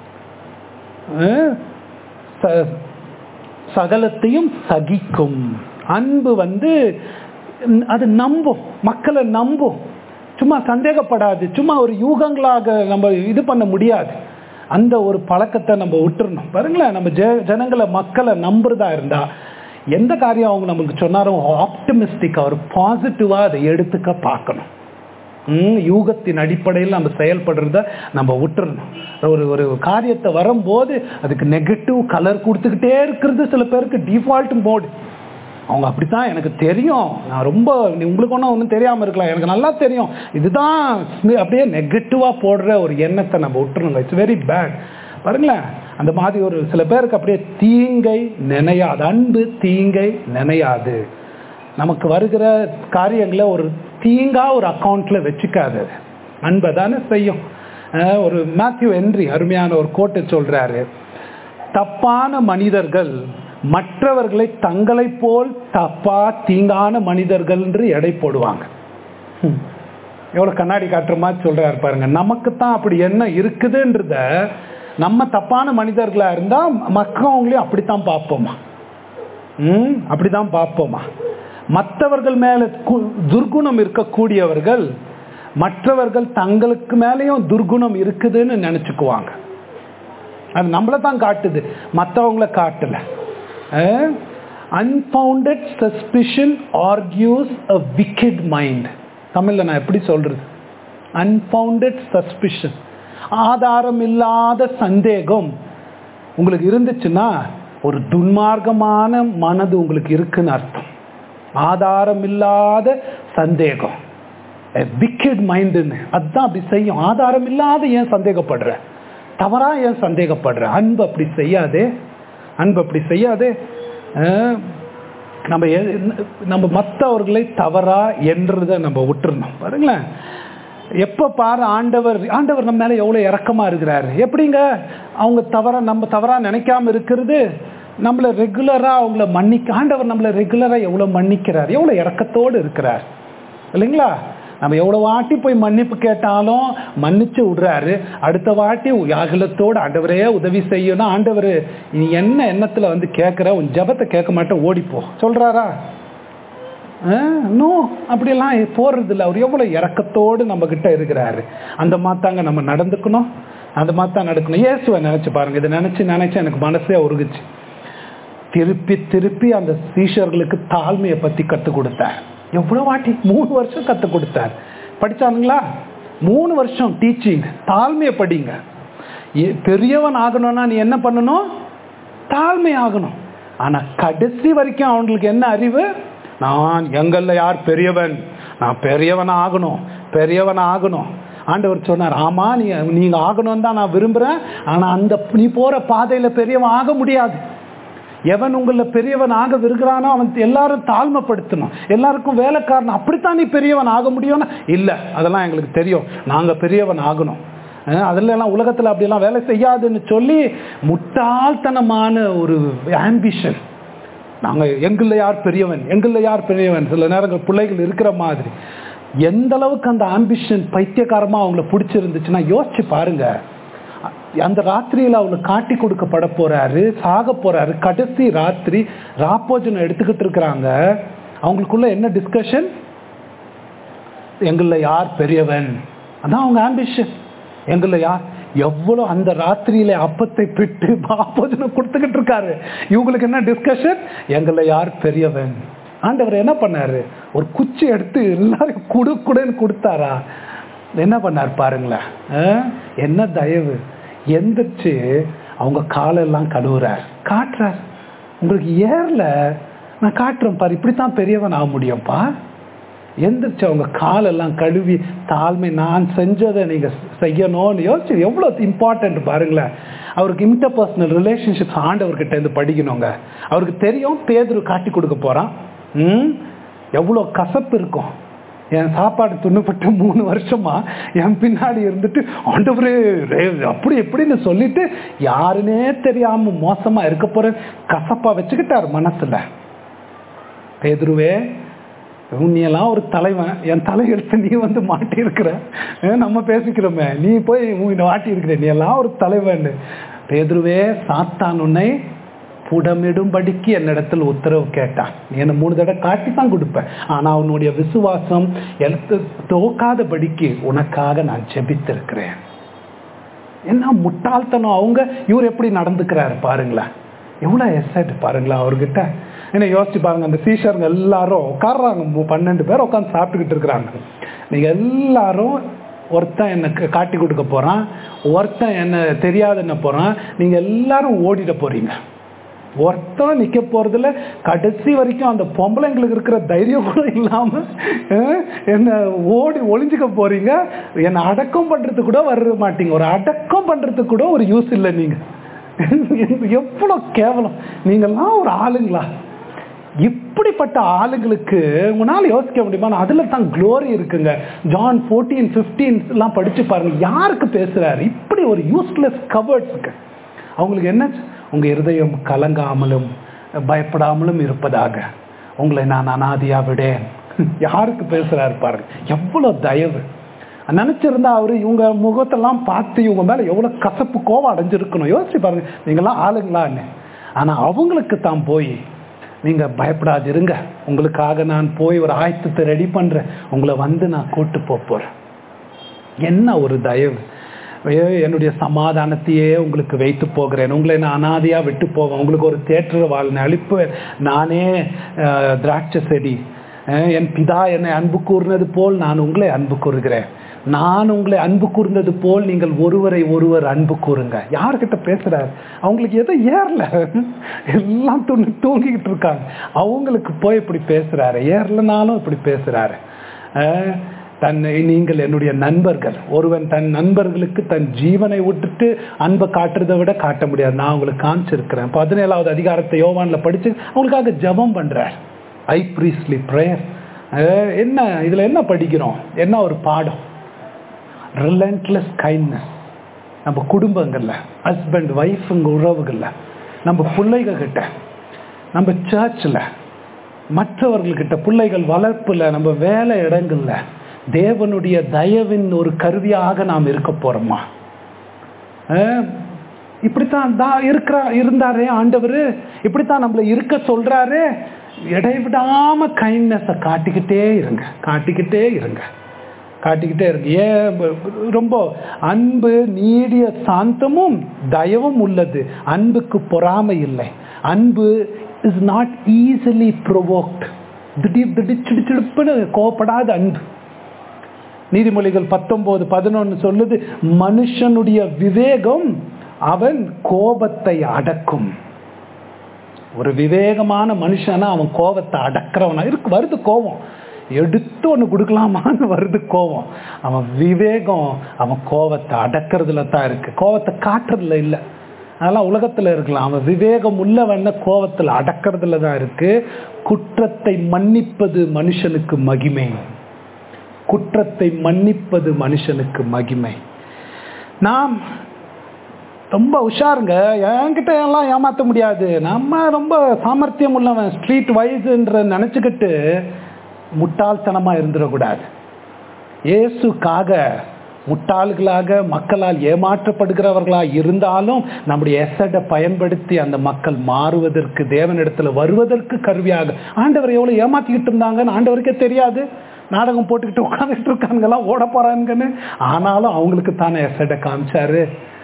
அஹ் ச- சகலத்தையும் சகிக்கும் அன்பு வந்து ம், அது நம்பும் மக்களை நம்பும் சும்மா சந்தேகப்படாது சும்மா ஒரு யூகங்களாக நம்ம இது பண்ண முடியாது அந்த ஒரு பழக்கத்தை நம்ம விட்டுறணும் பாருங்களேன் நம்ம ஜெ ஜனங்களை மக்களை நம்புறதா இருந்தா எந்த காரியம் அவங்க நம்மளுக்கு சொன்னாலும் ஆப்டமிஸ்டிக்காக ஒரு பாசிட்டிவாக அதை எடுத்துக்க பார்க்கணும் ம், யூகத்தின் அடிப்படையில் நம்ம செயல்படுறத நம்ம விட்டுறணும் ஒரு ஒரு காரியத்தை வரும்போது அதுக்கு நெகட்டிவ் கலர் கொடுத்துக்கிட்டே இருக்கிறது சில பேருக்கு டிஃபால்ட் மோடு அவங்க அப்படித்தான் எனக்கு தெரியும் நான் ரொம்ப உங்களுக்கு ஒன்றும் ஒன்றும் தெரியாமல் இருக்கலாம் எனக்கு நல்லா தெரியும் இதுதான் ஸ்னி- அப்படியே நெகட்டிவாக போடுற ஒரு எண்ணத்தை நம்ம விட்டுருங்க இட்ஸ் வெரி பேட் பாருங்களேன் அந்த மாதிரி ஒரு சில பேருக்கு அப்படியே தீங்கை நினையாது அன்பு தீங்கை நினையாது நமக்கு வருகிற காரியங்களை ஒரு தீங்கா ஒரு அக்கௌண்ட்ல வச்சுக்காது அது. அன்பை தானே செய்யும் அஹ் ஒரு மேத்யூ ஹென்றி அருமையான ஒரு கோட்டை சொல்றாரு தப்பான மனிதர்கள் மற்றவர்களை தங்களைப் போல் தப்பா தீங்கான மனிதர்கள் என்று எடை போடுவாங்க ஹம். எவ்வளவு கண்ணாடி காட்டுற மாதிரி சொல்றாரு பாருங்க நமக்கு தான் அப்படி என்ன இருக்குதுன்றத நம்ம தப்பான மனிதர்களா இருந்தா மற்றவங்களையும் அப்படித்தான் பார்ப்போமா ம் அப்படிதான் பார்ப்போமா மற்றவர்கள் மேல கு- துர்குணம் இருக்கக்கூடியவர்கள் மற்றவர்கள் தங்களுக்கு மேலேயும் துர்குணம் இருக்குதுன்னு நினைச்சுக்குவாங்க அது நம்மளை தான் காட்டுது மற்றவங்கள காட்டல அஹ்? Unbounded suspicion argues a wicked mind தமிழ்ல நான் எப்படி சொல்றது அன்பவுண்டட் சஸ்பிஷன் ஆதாரம் இல்லாத சந்தேகம் உங்களுக்கு இருந்துச்சுன்னா ஒரு துன்மார்க்கமான மனது உங்களுக்கு இருக்குன்னு அர்த்தம் ஆதாரம் இல்லாத சந்தேகம் விக்கெட் மைண்டுன்னு அதுதான் அப்படி செய்யும் ஆதாரம் இல்லாத ஏன் சந்தேகப்படுற தவறா ஏன் சந்தேகப்படுற அன்பு அப்படி செய்யாதே அன்பு அப்படி செய்யாதே அஹ், நம்ம எ- நம்ம மற்றவர்களை தவறா என்றதை நம்ம விட்டுறணும் பாருங்களேன் எப்ப பாரு ஆண்டவர் ஆண்டவர் நம்ம மேல எவ்வளவு இரக்கமா இருக்கிறாரு எப்படிங்க அவங்க தவறா நம்ம தவறா நினைக்காம இருக்கிறது நம்மள ரெகுலரா அவங்கள மன்னிக்க ஆண்டவர் நம்மள ரெகுலரா எவ்வளவு மன்னிக்கிறார் எவ்வளவு இரக்கத்தோடு இருக்கிறார் இல்லைங்களா நம்ம எவ்வளவு வாட்டி போய் மன்னிப்பு கேட்டாலும் மன்னிச்சு விடுறாரு அடுத்த வாட்டி அகலத்தோடு ஆண்டவரே உதவி செய்யணும் ஆண்டவர் நீ என்ன எண்ணத்துல வந்து கேட்கிற உன் ஜெபத்தை கேட்க மாட்டேன் ஓடிப்போ சொல்றாரா நோ அப்படியெல்லாம் போறது இல்லை அவர் எவ்வளவு இறக்கத்தோடு நம்ம கிட்ட இருக்கிறாரு அந்த மாத்தாங்க நம்ம நடந்துக்கணும் அந்த மாத்தான் நடக்கணும் இயேசுவை நினைச்சு பாருங்க இதை நினைச்சு நினைச்சு எனக்கு மனசே உருகுச்சு திருப்பி திருப்பி அந்த சீஷர்களுக்கு தாழ்மையை பத்தி கத்து கொடுத்தார் எவ்வளவு வாட்டி மூணு வருஷம் கத்து கொடுத்தார் படிச்சானுங்களா மூணு வருஷம் டீச்சிங் தாழ்மையை படிங்க எ- பெரியவன் ஆகணும்னா நீ என்ன பண்ணணும் தாழ்மை ஆகணும் ஆனா கடைசி வரைக்கும் அவங்களுக்கு என்ன அறிவு நான் எங்கள்ல யார் பெரியவன் நான் பெரியவன் ஆகணும் பெரியவன் ஆகணும் ஆண்டவர் சொன்னார் ஆமா நீ நீங்க ஆகணும்னு தான் நான் விரும்புறேன் ஆனா அந்த நீ போற பாதையில பெரியவன் ஆக முடியாது எவன் உங்கள பெரியவன் ஆக விரும்புகிறானோ அவன் எல்லாரும் தாழ்மைப்படுத்தணும் எல்லாருக்கும் வேலைக்காரன் அப்படித்தான் நீ பெரியவன் ஆக முடியும்னா இல்ல அதெல்லாம் எங்களுக்கு தெரியும் நாங்க பெரியவன் ஆகணும் அஹ் அதுல எல்லாம் உலகத்துல அப்படியெல்லாம் வேலை செய்யாதுன்னு சொல்லி முட்டாள்தனமான ஒரு ஆம்பிஷன் நாங்க எங்கள்ல யார் பெரியவன் எங்கள்ல யார் பெரியவன் சில நேரங்கள் பிள்ளைகள் இருக்கிற மாதிரி எந்த அளவுக்கு அந்த ஆம்பிஷன் பைத்தியக்காரமா அவங்கள பிடிச்சிருந்துச்சுன்னா யோசிச்சு பாருங்க அந்த ராத்திரியில அவங்களுக்கு காட்டி கொடுக்கப்பட போறாரு சாக போறாரு கடைசி ராத்திரி ராப்போஜனம் எடுத்துக்கிட்டு இருக்கிறாங்க அவங்களுக்குள்ள என்ன டிஸ்கஷன் எங்கள்ல யார் பெரியவன் அதான் அவங்க ஆம்பிஷன் எங்கள்ல யார் எவ்வளவு அந்த ராத்திரியில அப்பத்தை பிட்டு பாப்போஜனம் கொடுத்துக்கிட்டு இருக்காரு இவங்களுக்கு என்ன டிஸ்கஷன் எங்கள்ல யார் பெரியவன் ஆண்டவர் என்ன பண்ணாரு ஒரு குச்சி எடுத்து எல்லாரும் குடு குடுன்னு கொடுத்தாரா என்ன பண்ணார் பாருங்களேன் ஆ? என்ன தயவு எந்திரிச்சு அவங்க காலெல்லாம் கழுவுறார் காட்டுறார் உங்களுக்கு ஏறல நான் காட்டுறேன் பாரு இப்படித்தான் பெரியவன் ஆக முடியும்ப்பா எந்திரிச்சு அவங்க காலெல்லாம் கழுவி தாழ்மை நான் செஞ்சதை நீங்க செய்யணும்னு யோசிச்சு எவ்வளவு இம்பார்ட்டன்ட் பாருங்களேன் அவருக்கு இன்டர்பர்சனல் ரிலேஷன்ஷிப்ஸ் ஆண்டவர்கிட்ட இருந்து படிக்கணுங்க அவருக்கு தெரியும் பேதுரு காட்டி கொடுக்க போறான் ம் எவ்வளோ கசப்பு இருக்கும் என் சாப்பாடு துண்ணுப்பட்டு மூணு வருஷமா என் பின்னாடி இருந்துட்டு ஆண்டவரே ரே- அப்படி எப்படின்னு சொல்லிட்டு யாருன்னே தெரியாம மோசமா இருக்க போறேன் கசப்பா வச்சுக்கிட்டார் மனசுல பேதுருவே உன்னையெல்லாம் ஒரு தலைவன் என் தலையெழுத்து நீ வந்து மாட்டி இருக்கிற நம்ம பேசிக்கிறோமே நீ போய் உன்னை மாட்டி இருக்கிற நீ எல்லாம் ஒரு தலைவன் பேதுருவே சாத்தான் உன்னை புடமிடும்படிக்கு என்னிடத்தில் உத்தரவு கேட்டான் நீ என்ன மூணு தடவை காட்டி தான் கொடுப்பேன் ஆனா உன்னுடைய விசுவாசம் எழுத்து தோக்காதபடிக்கு உனக்காக நான் ஜெபித்திருக்கிறேன் என்ன முட்டாள்தனம் அவங்க இவர் எப்படி நடந்துக்கிறாரு பாருங்களேன் எவ்வளவு எசட் பாருங்களா அவர்கிட்ட என்ன யோசிச்சு பாருங்க அந்த சீஷருங்க எல்லாரும் உட்காடுறாங்க மு- பன்னெண்டு பேர் உட்காந்து சாப்பிட்டுக்கிட்டு இருக்கிறாங்க நீங்க எல்லாரும் ஒருத்தன் எனக்கு காட்டி கொடுக்க போறான் ஒருத்தன் என்ன தெரியாது என்ன போறான் நீங்க எல்லாரும் ஓடிட போறீங்க ஒருத்தன் நிக்க போறதுல கடைசி வரைக்கும் அந்த பொம்பளைங்களுக்கு இருக்கிற தைரியம் கூட இல்லாம அஹ், என்ன ஓடி ஒளிஞ்சுக்க போறீங்க என்ன அடக்கம் பண்றதுக்கு கூட வர மாட்டீங்க ஒரு அடக்கம் பண்றதுக்கு கூட ஒரு யூஸ் இல்லை நீங்க எவ்வளவு கேவலம் நீங்கெல்லாம் ஒரு ஆளுங்களா இப்படிப்பட்ட ஆளுங்களுக்கு உங்களால யோசிக்க முடியுமா அதுல தான் க்ளோரி இருக்குங்க ஜான் ஃபோர்டீன் ஃபிஃப்டீன் எல்லாம் படிச்சு பாருங்க யாருக்கு பேசுறாரு இப்படி ஒரு யூஸ்லெஸ் கவர்ட்ஸுக்கு அவங்களுக்கு என்ன உங்க இருதயம் கலங்காமலும் பயப்படாமலும் இருப்பதாக உங்களை நான் அனாதியா விடேன் யாருக்கு பேசுறாரு பாருங்க எவ்வளவு தயவு நினைச்சிருந்தா அவரு இவங்க முகத்தெல்லாம் பார்த்து இவங்க மேல எவ்வளவு கசப்பு கோவம் அடைஞ்சிருக்கணும் யோசிச்சு பாருங்க நீங்கெல்லாம் ஆளுங்களான்னு ஆனா அவங்களுக்கு தான் போய் நீங்க பயப்படாதிருங்க உங்களுக்காக நான் போய் ஒரு ஆயத்தத்தை ரெடி பண்றேன் உங்களை வந்து நான் கூட்டு போப் போறேன் என்ன ஒரு தயவு ஐயோ, என்னுடைய சமாதானத்தையே உங்களுக்கு வைத்து போகிறேன் உங்களை நான் அனாதையா விட்டு போவேன் உங்களுக்கு ஒரு தேட்டர் வாழ்னை அழிப்புவேன் நானே அஹ், திராட்சை செடி அஹ், என் பிதா என்னை அன்பு கூர்ந்தது போல் நான் உங்களை அன்பு கூறுகிறேன் நான் உங்களை அன்பு கூர்ந்தது போல் நீங்கள் ஒருவரை ஒருவர் அன்பு கூறுங்க யார்கிட்ட பேசுறாரு அவங்களுக்கு எதுவும் ஏறல எல்லாம் தூங்கி தூங்கிக்கிட்டு இருக்காங்க அவங்களுக்கு போய் இப்படி பேசுறாரு ஏறலனாலும் இப்படி பேசுறாரு அஹ், தன்னை நீங்கள் என்னுடைய நண்பர்கள் ஒருவன் தன் நண்பர்களுக்கு தன் ஜீவனை விட்டுட்டு அன்பை காட்டுறதை விட காட்ட முடியாது நான் உங்களுக்கு காமிச்சிருக்கிறேன் பதினேழாவது அதிகாரத்தை யோவான்ல படிச்சு அவங்களுக்காக ஜெபம் பண்றார் ஐ ப்ரீஸ்லி ப்ரேயர் என்ன இதுல என்ன படிக்கிறோம் என்ன ஒரு பாடம் ரிலன்ட்லெஸ் கைண்ட்னஸ் நம்ம குடும்பங்கள்ல ஹஸ்பண்ட் ஒய்ஃபுங்க உறவுகள்ல நம்ம பிள்ளைகள் கிட்ட நம்ம சர்ச்சில் மற்றவர்கள்கிட்ட பிள்ளைகள் வளர்ப்புல நம்ம வேலை இடங்கள்ல தேவனுடைய தயவின் ஒரு கருவியாக நாம் இருக்க போறோமா அஹ், இப்படித்தான் தான் இருக்கிறா இருந்தாரே ஆண்டவர் இப்படித்தான் நம்மள இருக்க சொல்றாரு இடைவிடாம கைண்ட்னஸை காட்டிக்கிட்டே இருங்க காட்டிக்கிட்டே இருங்க காட்டிக்கிட்டே இருக்கு ஏன் ப- ரொம்ப அன்பு நீடிய சாந்தமும் தயவும் உள்ளது அன்புக்கு பொறாமை இல்லை அன்பு இஸ் நாட் ஈஸிலி ப்ரொவோக்ட் திடீர் திடீர் சிடிச்சிடுப்புன்னு கோவப்படாத அன்பு நீதிமொழிகள் பத்தொன்பது பதினொன்னு சொல்லுது மனுஷனுடைய விவேகம் அவன் கோபத்தை அடக்கும் ஒரு விவேகமான மனுஷனா அவன் கோபத்தை அடக்கிறவனா இருக்கு வருது கோபம் எடுத்து ஒன்று கொடுக்கலாமான்னு வருது கோபம் அவன் விவேகம் அவன் கோபத்தை அடக்கிறதுல தான் இருக்கு கோபத்தை காட்டுறதுல இல்லை அதெல்லாம் உலகத்துல இருக்கலாம் அவன் விவேகம் உள்ளவன கோபத்துல அடக்கிறதுல தான் இருக்கு குற்றத்தை மன்னிப்பது மனுஷனுக்கு மகிமை குற்றத்தை மன்னிப்பது மனுஷனுக்கு மகிமை நாம் ரொம்ப உஷாருங்க என்கிட்ட எல்லாம் ஏமாத்த முடியாது நம்ம ரொம்ப சாமர்த்தியம் உள்ளவன் ஸ்ட்ரீட் வைஸ்ன்ற நினச்சிக்கிட்டு முட்டாள்தனமா இருந்துடக்கூடாது இயேசுக்காக முட்டாள்களாக மக்களால் ஏமாற்றப்படுகிறவர்களா இருந்தாலும் நம்முடைய எசடை பயன்படுத்தி அந்த மக்கள் மாறுவதற்கு தேவனிடத்துல வருவதற்கு கருவியாக ஆண்டவர் எவ்வளவு ஏமாத்திக்கிட்டு இருந்தாங்கன்னு ஆண்டவருக்கே தெரியாது நாடகம் போட்டுக்கிட்டு உட்காந்துட்டு இருக்கானுங்கெல்லாம் ஓட போறாங்கன்னு ஆனாலும் அவங்களுக்கு தானே எசடை காமிச்சாரு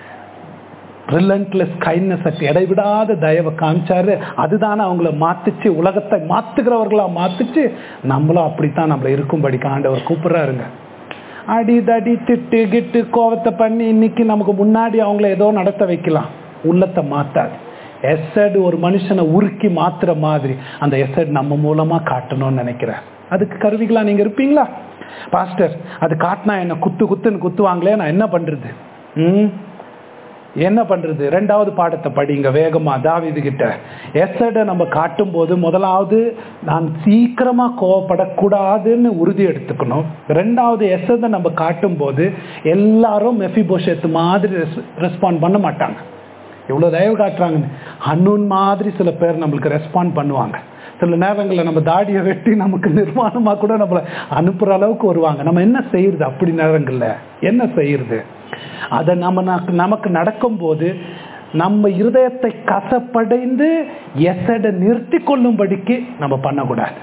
ரிலன்ட்லெஸ் கைண்ட்னஸ் இடைவிடாத தயவை காமிச்சாரு அதுதானே அவங்கள மாத்துச்சு உலகத்தை மாத்துகிறவர்களா மாத்துச்சு நம்மளும் அப்படித்தான் நம்மள இருக்கும்படிக்கு ஆண்டவர் கூப்பிடுறாருங்க அடி தடி திட்டு கிட்டு கோவத்தை பண்ணி இன்னைக்கு நமக்கு முன்னாடி அவங்கள ஏதோ நடத்த வைக்கலாம் உள்ளத்தை மாத்தாது எசட் ஒரு மனுஷனை உருக்கி மாத்துற மாதிரி அந்த எசட் நம்ம மூலமா காட்டணும்னு நினைக்கிறேன் அதுக்கு கருவிகளா நீங்க இருப்பீங்களா பாஸ்டர் அது காட்டினா என்ன குத்து குத்துன்னு குத்துவாங்களே நான் என்ன பண்றது ம் என்ன பண்றது ரெண்டாவது பாடத்தை படிங்க வேகமா தாவிது கிட்ட எசட நம்ம காட்டும் போது முதலாவது நான் சீக்கிரமா கோவப்படக்கூடாதுன்னு உறுதி எடுத்துக்கணும் ரெண்டாவது எசட நம்ம காட்டும் போது எல்லாரும் மெஃபிபோஷத்து மாதிரி ரெஸ்பாண்ட் பண்ண மாட்டாங்க எவ்வளோ தயவு காட்டுறாங்கன்னு அன்னூன் மாதிரி சில பேர் நம்மளுக்கு ரெஸ்பாண்ட் பண்ணுவாங்க சில நேரங்களில் நம்ம தாடியை வெட்டி நமக்கு நிர்வாணமாக கூட நம்மளை அனுப்புகிற அளவுக்கு வருவாங்க நம்ம என்ன செய்யறது அப்படி நேரங்களில் என்ன செய்யறது அதை நம்ம நா- நமக்கு நடக்கும்போது நம்ம இருதயத்தை கசப்படைந்து எசடை நிறுத்தி கொள்ளும்படிக்கு நம்ம பண்ணக்கூடாது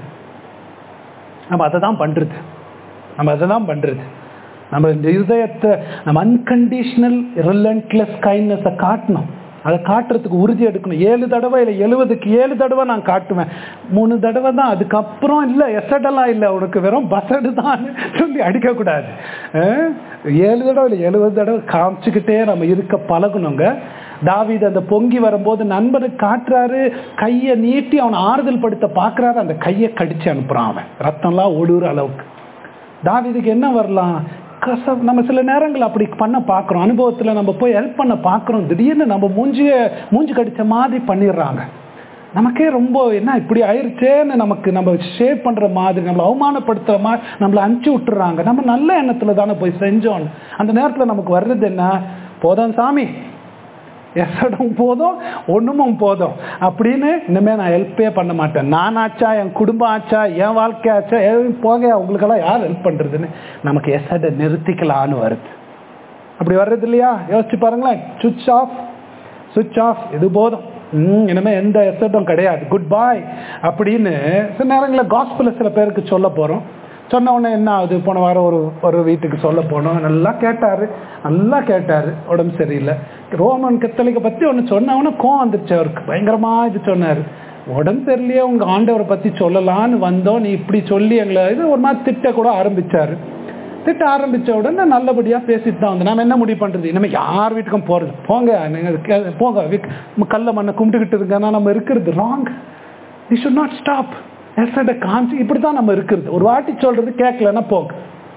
நம்ம அதை தான் பண்றது நம்ம அதை தான் பண்றது நம்ம இந்த இருதயத்தை நம்ம அன்கண்டிஷனல் ரிலன்ட்லெஸ் கைண்ட்னஸை காட்டணும் அதை காட்டுறதுக்கு உறுதி எடுக்கணும் ஏழு தடவை இல்லை எழுபதுக்கு ஏழு தடவை நான் காட்டுவேன் மூணு தடவை தான் அதுக்கப்புறம் இல்லை எசடெல்லாம் இல்லை உனக்கு வெறும் பசடு தான் சொல்லி அடிக்கக்கூடாது அஹ், ஏழு தடவை இல்லை எழுபது தடவை காமிச்சுக்கிட்டே நம்ம இருக்க பழகணுங்க தாவீது அந்த பொங்கி வரும்போது நண்பனுக்கு காட்டுறாரு கையை நீட்டி அவனை ஆறுதல் படுத்த பார்க்கறாரு அந்த கையை கடிச்சு அனுப்புறான் அவன் ரத்தம்லாம் ஒழுகுற அளவுக்கு தாவீதுக்கு என்ன வரலாம் கச நம்ம சில நேரங்கள் அப்படி பண்ண பார்க்குறோம் அனுபவத்தில் நம்ம போய் ஹெல்ப் பண்ண பார்க்குறோம் திடீர்னு நம்ம மூஞ்சிய மூஞ்சி கடிச்ச மாதிரி பண்ணிடுறாங்க நமக்கே ரொம்ப என்ன இப்படி ஆயிருச்சேன்னு நமக்கு நம்ம ஷேப் பண்ணுற மாதிரி நம்மளை அவமானப்படுத்துகிற மாதிரி நம்மளை அனுப்பிச்சி விட்டுறாங்க நம்ம நல்ல எண்ணத்தில் தானே போய் செஞ்சோம் அந்த நேரத்தில் நமக்கு வர்றது என்ன போதும் சாமி எசடும் போதும் ஒண்ணுமும் போதும் அப்படின்னு இனிமே நான் ஹெல்ப்பே பண்ண மாட்டேன் நான் ஆச்சா என் குடும்பம் ஆச்சா என் வாழ்க்கை ஆச்சா ஏன் போக உங்களுக்கெல்லாம் யார் ஹெல்ப் பண்றதுன்னு நமக்கு எசடை நிறுத்திக்கலான்னு வருது அப்படி வர்றது இல்லையா யோசிச்சு பாருங்களேன் சுவிச் ஆஃப் சுவிச் ஆஃப் இது போதும் ம் இனிமே எந்த எசடும் கிடையாது குட் பாய் அப்படின்னு சில நேரங்களில் காஸ்பில் சில பேருக்கு சொல்ல போறோம் சொன்ன உடனே என்ன ஆகுது போன வாரம் ஒரு ஒரு வீட்டுக்கு சொல்ல போனோம் நல்லா கேட்டார் நல்லா கேட்டார் உடம்பு சரியில்லை ரோமன் கத்தலிக்கை பற்றி ஒன்று சொன்ன உடனே கோவம் வந்துருச்சு அவருக்கு பயங்கரமாக இது சொன்னார் உடம்பு சரியில்லையே உங்கள் ஆண்டவரை பற்றி சொல்லலான்னு வந்தோம் நீ இப்படி சொல்லி எங்களை இது ஒரு மாதிரி திட்ட கூட ஆரம்பிச்சாரு திட்ட ஆரம்பிச்ச உடனே நல்லபடியாக பேசிட்டு தான் வந்து நம்ம என்ன முடிவு பண்ணுறது இனிமேல் யார் வீட்டுக்கும் போகிறது போங்க நீங்கள் கே- போங்க வீக் கல்ல மண்ணை கும்பிட்டுக்கிட்டு இருங்கன்னா நம்ம இருக்கிறது wrong we should not stop எஸ்ட காமிச்சு இப்படி தான் நம்ம இருக்கிறது ஒரு வாட்டி சொல்றது கேட்கலன்னா போங்க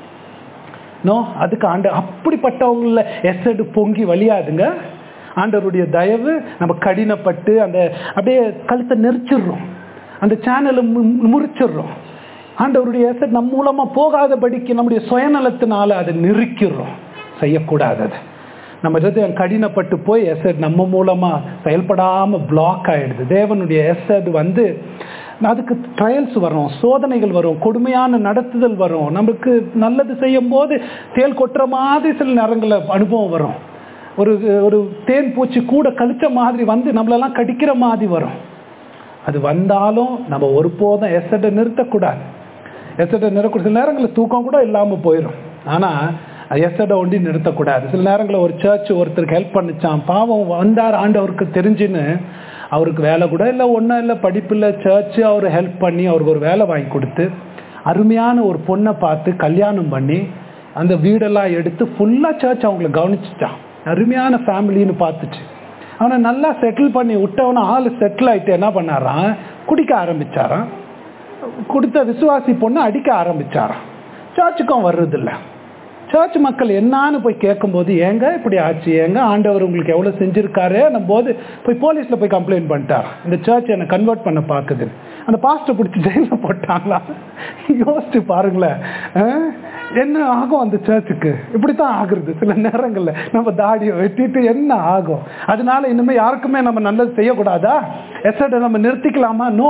நோ அதுக்கு ஆண்டு அப்படிப்பட்டவங்கள எசடு பொங்கி வழியாதுங்க ஆண்டவருடைய தயவு நம்ம கடினப்பட்டு அந்த அப்படியே கழுத்தை நெரிச்சிடுறோம் அந்த சேனலை முறிச்சிடுறோம் ஆண்டவருடைய எசட் நம்ம மூலமா போகாதபடிக்கு நம்முடைய சுயநலத்தினால அதை நிறுக்கிறோம் செய்யக்கூடாது அதை நம்ம ஹிருதயம் கடினப்பட்டு போய் எசட் நம்ம மூலமா செயல்படாம பிளாக் ஆயிடுது தேவனுடைய எசட் வந்து அதுக்கு ட்ரையல்ஸ் வரும் சோதனைகள் வரும் கொடுமையான நடத்துதல் வரும் நமக்கு நல்லது செய்யும் போது தேல் கொட்டுற மாதிரி சில நேரங்களில் அனுபவம் வரும் ஒரு ஒரு தேன் பூச்சி கூட கழிச்ச மாதிரி வந்து நம்மளெல்லாம் கடிக்கிற மாதிரி வரும் அது வந்தாலும் நம்ம ஒருபோதும் எசட்டை நிறுத்தக்கூடாது எசட்டை நிறுத்தக்கூடாது சில நேரங்களில் தூக்கம் கூட இல்லாமல் போயிடும் ஆனால் எசட்டை ஒண்டி நிறுத்தக்கூடாது சில நேரங்களில் ஒரு சர்ச் ஒருத்தருக்கு ஹெல்ப் பண்ணிச்சான் பாவம் வந்தார் ஆண்டவருக்கு தெரிஞ்சுன்னு அவருக்கு வேலை கூட இல்லை ஒன்றும் இல்லை படிப்பு இல்லை சர்ச்சு அவர் ஹெல்ப் பண்ணி அவருக்கு ஒரு வேலை வாங்கி கொடுத்து அருமையான ஒரு பொண்ணை பார்த்து கல்யாணம் பண்ணி அந்த வீடெல்லாம் எடுத்து ஃபுல்லாக சர்ச் அவங்கள கவனிச்சுட்டான் அருமையான ஃபேமிலின்னு பார்த்துச்சு அவனை நல்லா செட்டில் பண்ணி விட்டவன ஆள் செட்டில் ஆகிட்டு என்ன பண்ணாராம் குடிக்க ஆரம்பிச்சாராம் கொடுத்த விசுவாசி பொண்ணு அடிக்க ஆரம்பிச்சாராம் சர்ச்சுக்கும் வர்றதில்ல சர்ச் மக்கள் என்னான்னு போய் கேட்கும்போது ஏங்க இப்படி ஆச்சு ஏங்க ஆண்டவர் உங்களுக்கு எவ்வளோ செஞ்சிருக்காரு போது போய் போலீஸில் போய் கம்ப்ளைண்ட் பண்ணிட்டார் இந்த சர்ச் என்னை கன்வெர்ட் பண்ண பார்க்குது அந்த பாஸ்ட்டை பிடிச்சி ஜெயிலில் போட்டாங்களா யோசிச்சு பாருங்களேன் அஹ், என்ன ஆகும் அந்த சர்ச்சுக்கு இப்படித்தான் ஆகுறது சில நேரங்களில் நம்ம தாடியை வெட்டிட்டு என்ன ஆகும் அதனால இனிமேல் யாருக்குமே நம்ம நல்லது செய்யக்கூடாதா எஸ்ஐட நம்ம நிறுத்திக்கலாமா நோ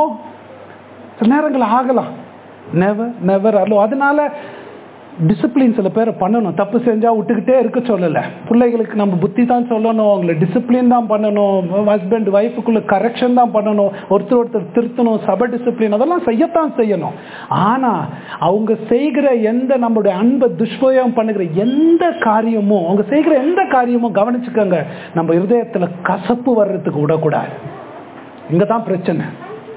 சில நேரங்கள் ஆகலாம் நெவர் நெவர் அல்லோ அதனால டிசிப்ளின் சில பேரை பண்ணணும் தப்பு செஞ்சா விட்டுக்கிட்டே இருக்க சொல்லலை பிள்ளைகளுக்கு நம்ம புத்தி தான் சொல்லணும் அவங்கள டிசிப்ளின் தான் பண்ணணும் ஹஸ்பண்ட் ஒய்ஃபுக்குள்ள கரெக்ஷன் தான் பண்ணணும் ஒருத்தர் ஒருத்தர் திருத்தணும் சபை டிசிப்ளின் அதெல்லாம் செய்யத்தான் செய்யணும் ஆனா அவங்க செய்கிற எந்த நம்மளுடைய அன்பை துஷ்பயோகம் பண்ணுகிற எந்த காரியமும் அவங்க செய்கிற எந்த காரியமும் கவனிச்சுக்கோங்க நம்ம இருதயத்துல கசப்பு வர்றதுக்கு விடக்கூடாது இங்க தான் பிரச்சனை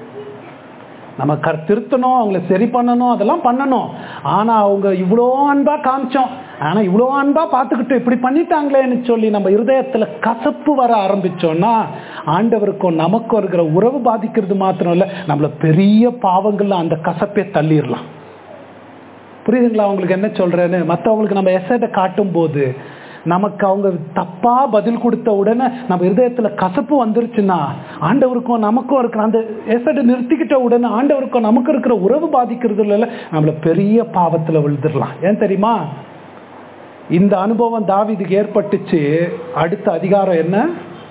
நம்ம க திருத்தணும் அவங்கள சரி பண்ணணும் அதெல்லாம் பண்ணணும் ஆனா அவங்க இவ்வளோ அன்பா காமிச்சோம் ஆனா இவ்வளோ அன்பா பார்த்துக்கிட்டு இப்படி பண்ணிட்டாங்களேன்னு சொல்லி நம்ம இருதயத்துல கசப்பு வர ஆரம்பிச்சோம்னா ஆண்டவருக்கும் நமக்கும் இருக்கிற உறவு பாதிக்கிறது மாத்திரம் இல்ல நம்மள பெரிய பாவங்கள்ல அந்த கசப்பே தள்ளிடலாம் புரியுதுங்களா அவங்களுக்கு என்ன சொல்றேன்னு மற்றவங்களுக்கு நம்ம எசட்டை காட்டும் போது நமக்கு அவங்க தப்பா பதில் கொடுத்த உடனே நம்ம இருதயத்துல கசப்பு வந்துருச்சுன்னா ஆண்டவருக்கும் நமக்கும் இருக்கிற அந்த எசட்டை நிறுத்திக்கிட்ட உடனே ஆண்டவருக்கும் நமக்கு இருக்கிற உறவு பாதிக்கிறது இல்லைல்ல நம்மள பெரிய பாவத்துல விழுந்துடலாம் ஏன் தெரியுமா இந்த அனுபவம் தாவீதுக்கு ஏற்பட்டுச்சு அடுத்த அதிகாரம் என்ன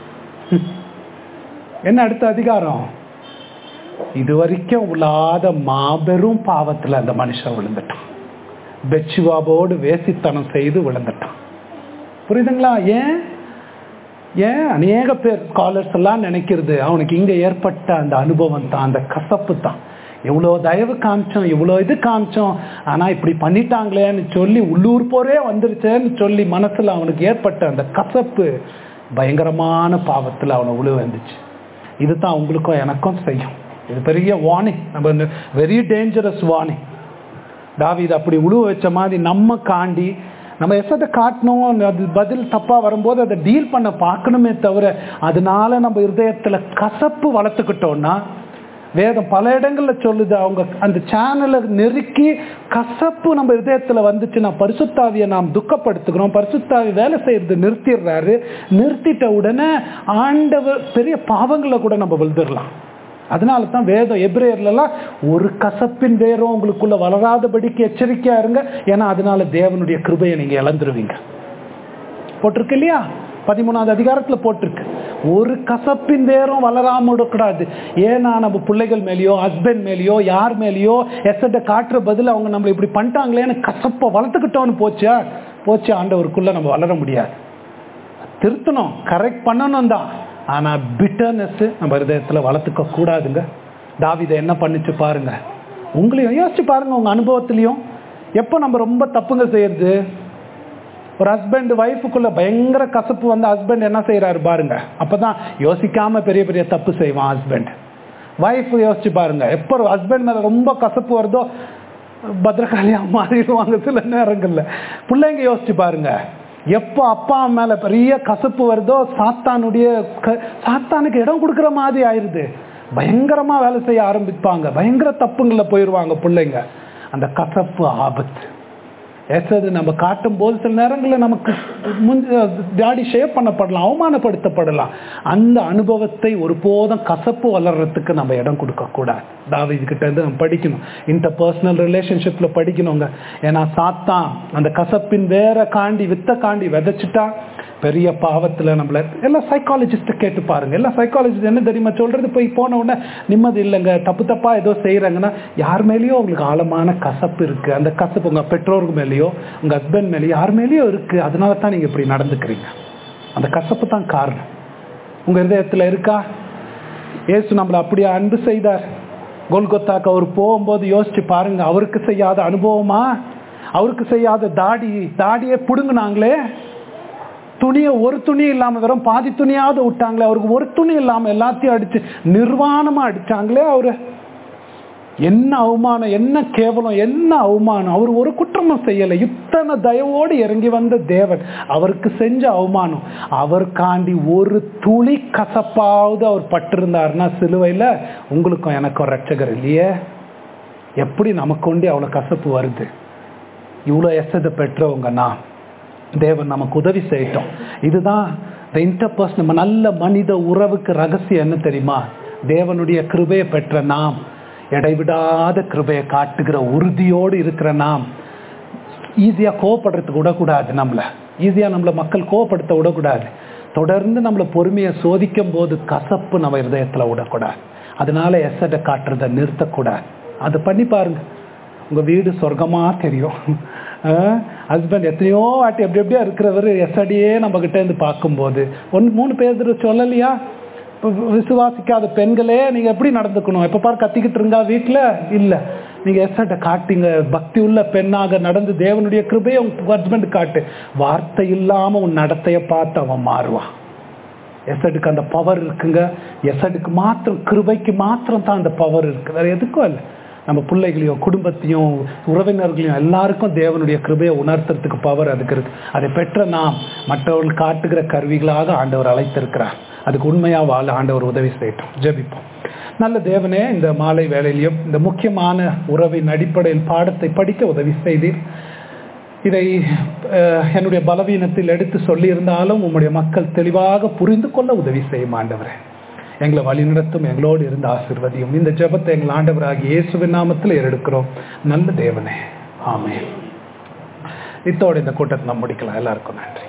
என்ன அடுத்த அதிகாரம் இது வரைக்கும் உள்ளாத மாபெரும் பாவத்துல அந்த மனுஷன் விழுந்துட்டான் பெச்சுவாவோடு வேசித்தனம் செய்து விழுந்துட்டான் புரியுதுங்களா ஏன் ஏன் அநேக பேர் ஸ்காலர்ஸ் எல்லாம் நினைக்கிறது அவனுக்கு இங்க ஏற்பட்ட அந்த அனுபவம் தான் அந்த கசப்பு தான் இவ்வளோ தயவு காமிச்சோம் இவ்வளோ இது காமிச்சோம் ஆனா இப்படி பண்ணிட்டாங்களேன்னு சொல்லி உள்ளூர் போரே வந்துருச்சேன்னு சொல்லி மனசுல அவனுக்கு ஏற்பட்ட அந்த கசப்பு பயங்கரமான பாவத்துல அவனை உழு வந்துச்சு இதுதான் உங்களுக்கும் எனக்கும் செய்யும் இது பெரிய வார்னிங் நம்ம வெரி டேஞ்சரஸ் வார்னிங் தாவீது அப்படி உழுவ வச்ச மாதிரி நம்ம காண்டி நம்ம எசத்தை காட்டணும் அது பதில் தப்பா வரும்போது அதை டீல் பண்ண பார்க்கணுமே தவிர அதனால நம்ம இருதயத்துல கசப்பு வளர்த்துக்கிட்டோம்னா வேதம் பல இடங்கள்ல சொல்லுது அவங்க அந்த சேனலை நெருக்கி கசப்பு நம்ம இதயத்துல வந்துச்சுன்னா பரிசுத்தாவியை நாம் துக்கப்படுத்துகிறோம் பரிசுத்தாவி வேலை செய்யறது நிறுத்திடுறாரு நிறுத்திட்ட உடனே ஆண்டவர் பெரிய பாவங்களை கூட நம்ம விழுந்துடலாம் அதனால தான் வேதம் எப்ரேயர்லாம் ஒரு கசப்பின் வேரும் உங்களுக்குள்ள வளராதபடிக்கு எச்சரிக்கையா இருங்க ஏன்னா அதனால தேவனுடைய கிருபையை நீங்க இழந்துருவீங்க போட்டிருக்கு இல்லையா பதிமூணாவது அதிகாரத்துல போட்டிருக்கு ஒரு கசப்பின் வேரும் வளராம விடக்கூடாது ஏன்னா நம்ம பிள்ளைகள் மேலேயோ ஹஸ்பண்ட் மேலேயோ யார் மேலேயோ எசட்டை காட்டுற பதில் அவங்க நம்மளை இப்படி பண்ணிட்டாங்களேன்னு கசப்பை வளர்த்துக்கிட்டோன்னு போச்சா போச்சு ஆண்டவருக்குள்ள நம்ம வளர முடியாது திருத்தணும் கரெக்ட் பண்ணணும் தான் ஆனா பிட்டர்னஸ் நம்ம ஹிருதயத்துல வளர்த்துக்க கூடாதுங்க தாவிதை என்ன பண்ணிச்சு பாருங்க உங்களையும் யோசிச்சு பாருங்க உங்க அனுபவத்திலையும் எப்போ நம்ம ரொம்ப தப்புங்க செய்யறது ஒரு ஹஸ்பண்ட் ஒய்ஃபுக்குள்ள பயங்கர கசப்பு வந்து ஹஸ்பண்ட் என்ன செய்யறாரு பாருங்க அப்பதான் யோசிக்காம பெரிய பெரிய தப்பு செய்வான் ஹஸ்பண்ட் ஒய்ஃப் யோசிச்சு பாருங்க எப்போ ஹஸ்பண்ட் மேல ரொம்ப கசப்பு வருதோ பத்திரகாளியா மாறிடுவாங்க சில நேரங்கள்ல பிள்ளைங்க யோசிச்சு பாருங்க எப்போ அப்பா மேல பெரிய கசப்பு வருதோ சாத்தானுடைய க- சாத்தானுக்கு இடம் கொடுக்குற மாதிரி ஆயிருது பயங்கரமா வேலை செய்ய ஆரம்பிப்பாங்க பயங்கர தப்புங்கள போயிடுவாங்க பிள்ளைங்க அந்த கசப்பு ஆபத்து ஏற்றது நம்ம காட்டும் போது சில நேரங்களில் நமக்கு முன் தாடி ஷேப் பண்ணப்படலாம் அவமானப்படுத்தப்படலாம் அந்த அனுபவத்தை ஒருபோதும் கசப்பு வளர்றதுக்கு நம்ம இடம் கொடுக்கக்கூடாது தாவீது கிட்ட இருந்து நம்ம படிக்கணும் இந்த பர்சனல் ரிலேஷன்ஷிப்பில் படிக்கணுங்க ஏன்னா சாத்தான் அந்த கசப்பின் வேற காண்டி வித்த காண்டி விதைச்சிட்டா பெரிய பாவத்தில் நம்மள எல்லாம் சைக்காலஜிஸ்ட்டை கேட்டு பாருங்க எல்லாம் சைக்காலஜிஸ்ட் என்ன தெரியுமா சொல்றது போய் போன உடனே நிம்மதி இல்லைங்க தப்பு தப்பா ஏதோ செய்யறாங்கன்னா யார் மேலேயோ உங்களுக்கு ஆழமான கசப்பு இருக்கு அந்த கசப்பு உங்க பெற்றோருக்கு மேலேயோ உங்க ஹஸ்பண்ட் மேலேயோ யார் மேலேயோ இருக்கு அதனால தான் நீங்க இப்படி நடந்துக்கிறீங்க அந்த கசப்பு தான் காரணம் உங்க இதயத்துல இருக்கா இயேசு நம்மளை அப்படியே அன்பு செய்தார் கோல்கொத்தாக்கு அவர் போகும்போது யோசிச்சு பாருங்க அவருக்கு செய்யாத அனுபவமா அவருக்கு செய்யாத தாடி தாடியே புடுங்குனாங்களே துணியை ஒரு துணி இல்லாம வெறும் பாதி துணியாவது விட்டாங்களே அவருக்கு ஒரு துணி இல்லாம எல்லாத்தையும் அடிச்சு நிர்வாணமா அடிச்சாங்களே அவரு என்ன அவமானம் என்ன கேவலம் என்ன அவமானம் அவர் ஒரு குற்றமும் செய்யலை இத்தனை தயவோடு இறங்கி வந்த தேவன் அவருக்கு செஞ்ச அவமானம் அவருக்காண்டி ஒரு துளி கசப்பாவது அவர் பட்டிருந்தாருன்னா சிலுவையில் உங்களுக்கும் எனக்கும் ரட்சகர் இல்லையே எப்படி நமக்கு ஒண்டி அவ்வளோ கசப்பு வருது இவ்வளோ எசதை பெற்றவங்க நான் தேவன் நமக்கு உதவி செய்யட்டும் இதுதான் இந்த இன்டர்பர்ஸ் நம்ம நல்ல மனித உறவுக்கு ரகசியம் என்ன தெரியுமா தேவனுடைய கிருபையை பெற்ற நாம் இடைவிடாத கிருபையை காட்டுகிற உறுதியோடு இருக்கிற நாம் ஈஸியாக கோவப்படுறதுக்கு விடக்கூடாது நம்மளை ஈஸியாக நம்மளை மக்கள் கோவப்படுத்த விடக்கூடாது தொடர்ந்து நம்மளை பொறுமையை சோதிக்கும் போது கசப்பு நம்ம இருதயத்தில் விடக்கூடாது அதனால எசட்டை காட்டுறதை நிறுத்தக்கூடாது அதை பண்ணி பாருங்க உங்க வீடு சொர்க்கமா தெரியும் ஹஸ்பண்ட் எத்தனையோ வாட்டி எப்படி எப்படியா இருக்கிறவர் எஸ்அடியே நம்ம கிட்ட இருந்து பார்க்கும்போது ஒன்று மூணு பேர் சொல்லலையா இப்ப விசுவாசிக்காத பெண்களே நீங்க எப்படி நடந்துக்கணும் எப்ப பாரு கத்திக்கிட்டு இருந்தா வீட்டுல இல்ல நீங்க எஸ்அட்டை காட்டிங்க பக்தி உள்ள பெண்ணாக நடந்து தேவனுடைய கிருபையை உங்க ஹஸ்பண்ட் காட்டு வார்த்தை இல்லாம உன் நடத்தைய பார்த்து அவன் மாறுவான் எசடுக்கு அந்த பவர் இருக்குங்க எசடுக்கு மாத்திரம் கிருபைக்கு மாத்திரம் தான் அந்த பவர் இருக்கு வேற எதுக்கும் இல்லை நம்ம பிள்ளைகளையும் குடும்பத்தையும் உறவினர்களையும் எல்லாருக்கும் தேவனுடைய கிருபையை உணர்த்துறதுக்கு பவர் அதுக்கு இருக்கு அதை பெற்ற நாம் மற்றவர்கள் காட்டுகிற கருவிகளாக ஆண்டவர் அழைத்திருக்கிறார் அதுக்கு உண்மையா வாழ ஆண்டவர் உதவி செய்யட்டும் ஜெபிப்போம் நல்ல தேவனே இந்த மாலை வேளையிலையும் இந்த முக்கியமான உறவின் அடிப்படையில் பாடத்தை படிக்க உதவி செய்தீர் இதை அஹ், என்னுடைய பலவீனத்தில் எடுத்து சொல்லியிருந்தாலும் உம்முடைய மக்கள் தெளிவாக புரிந்து கொள்ள உதவி செய்யும் ஆண்டவரே எங்களை வழிநடத்தும் எங்களோடு இருந்த ஆசிர்வதியும் இந்த ஜெபத்தை எங்கள் ஆண்டவராகிய இயேசுவின் நாமத்தில் ஏறெடுக்கிறோம் நல்ல தேவனே ஆமென் இத்தோடு இந்த கூட்டத்தை நம்ம முடிக்கலாம் எல்லாருக்கும் நன்றி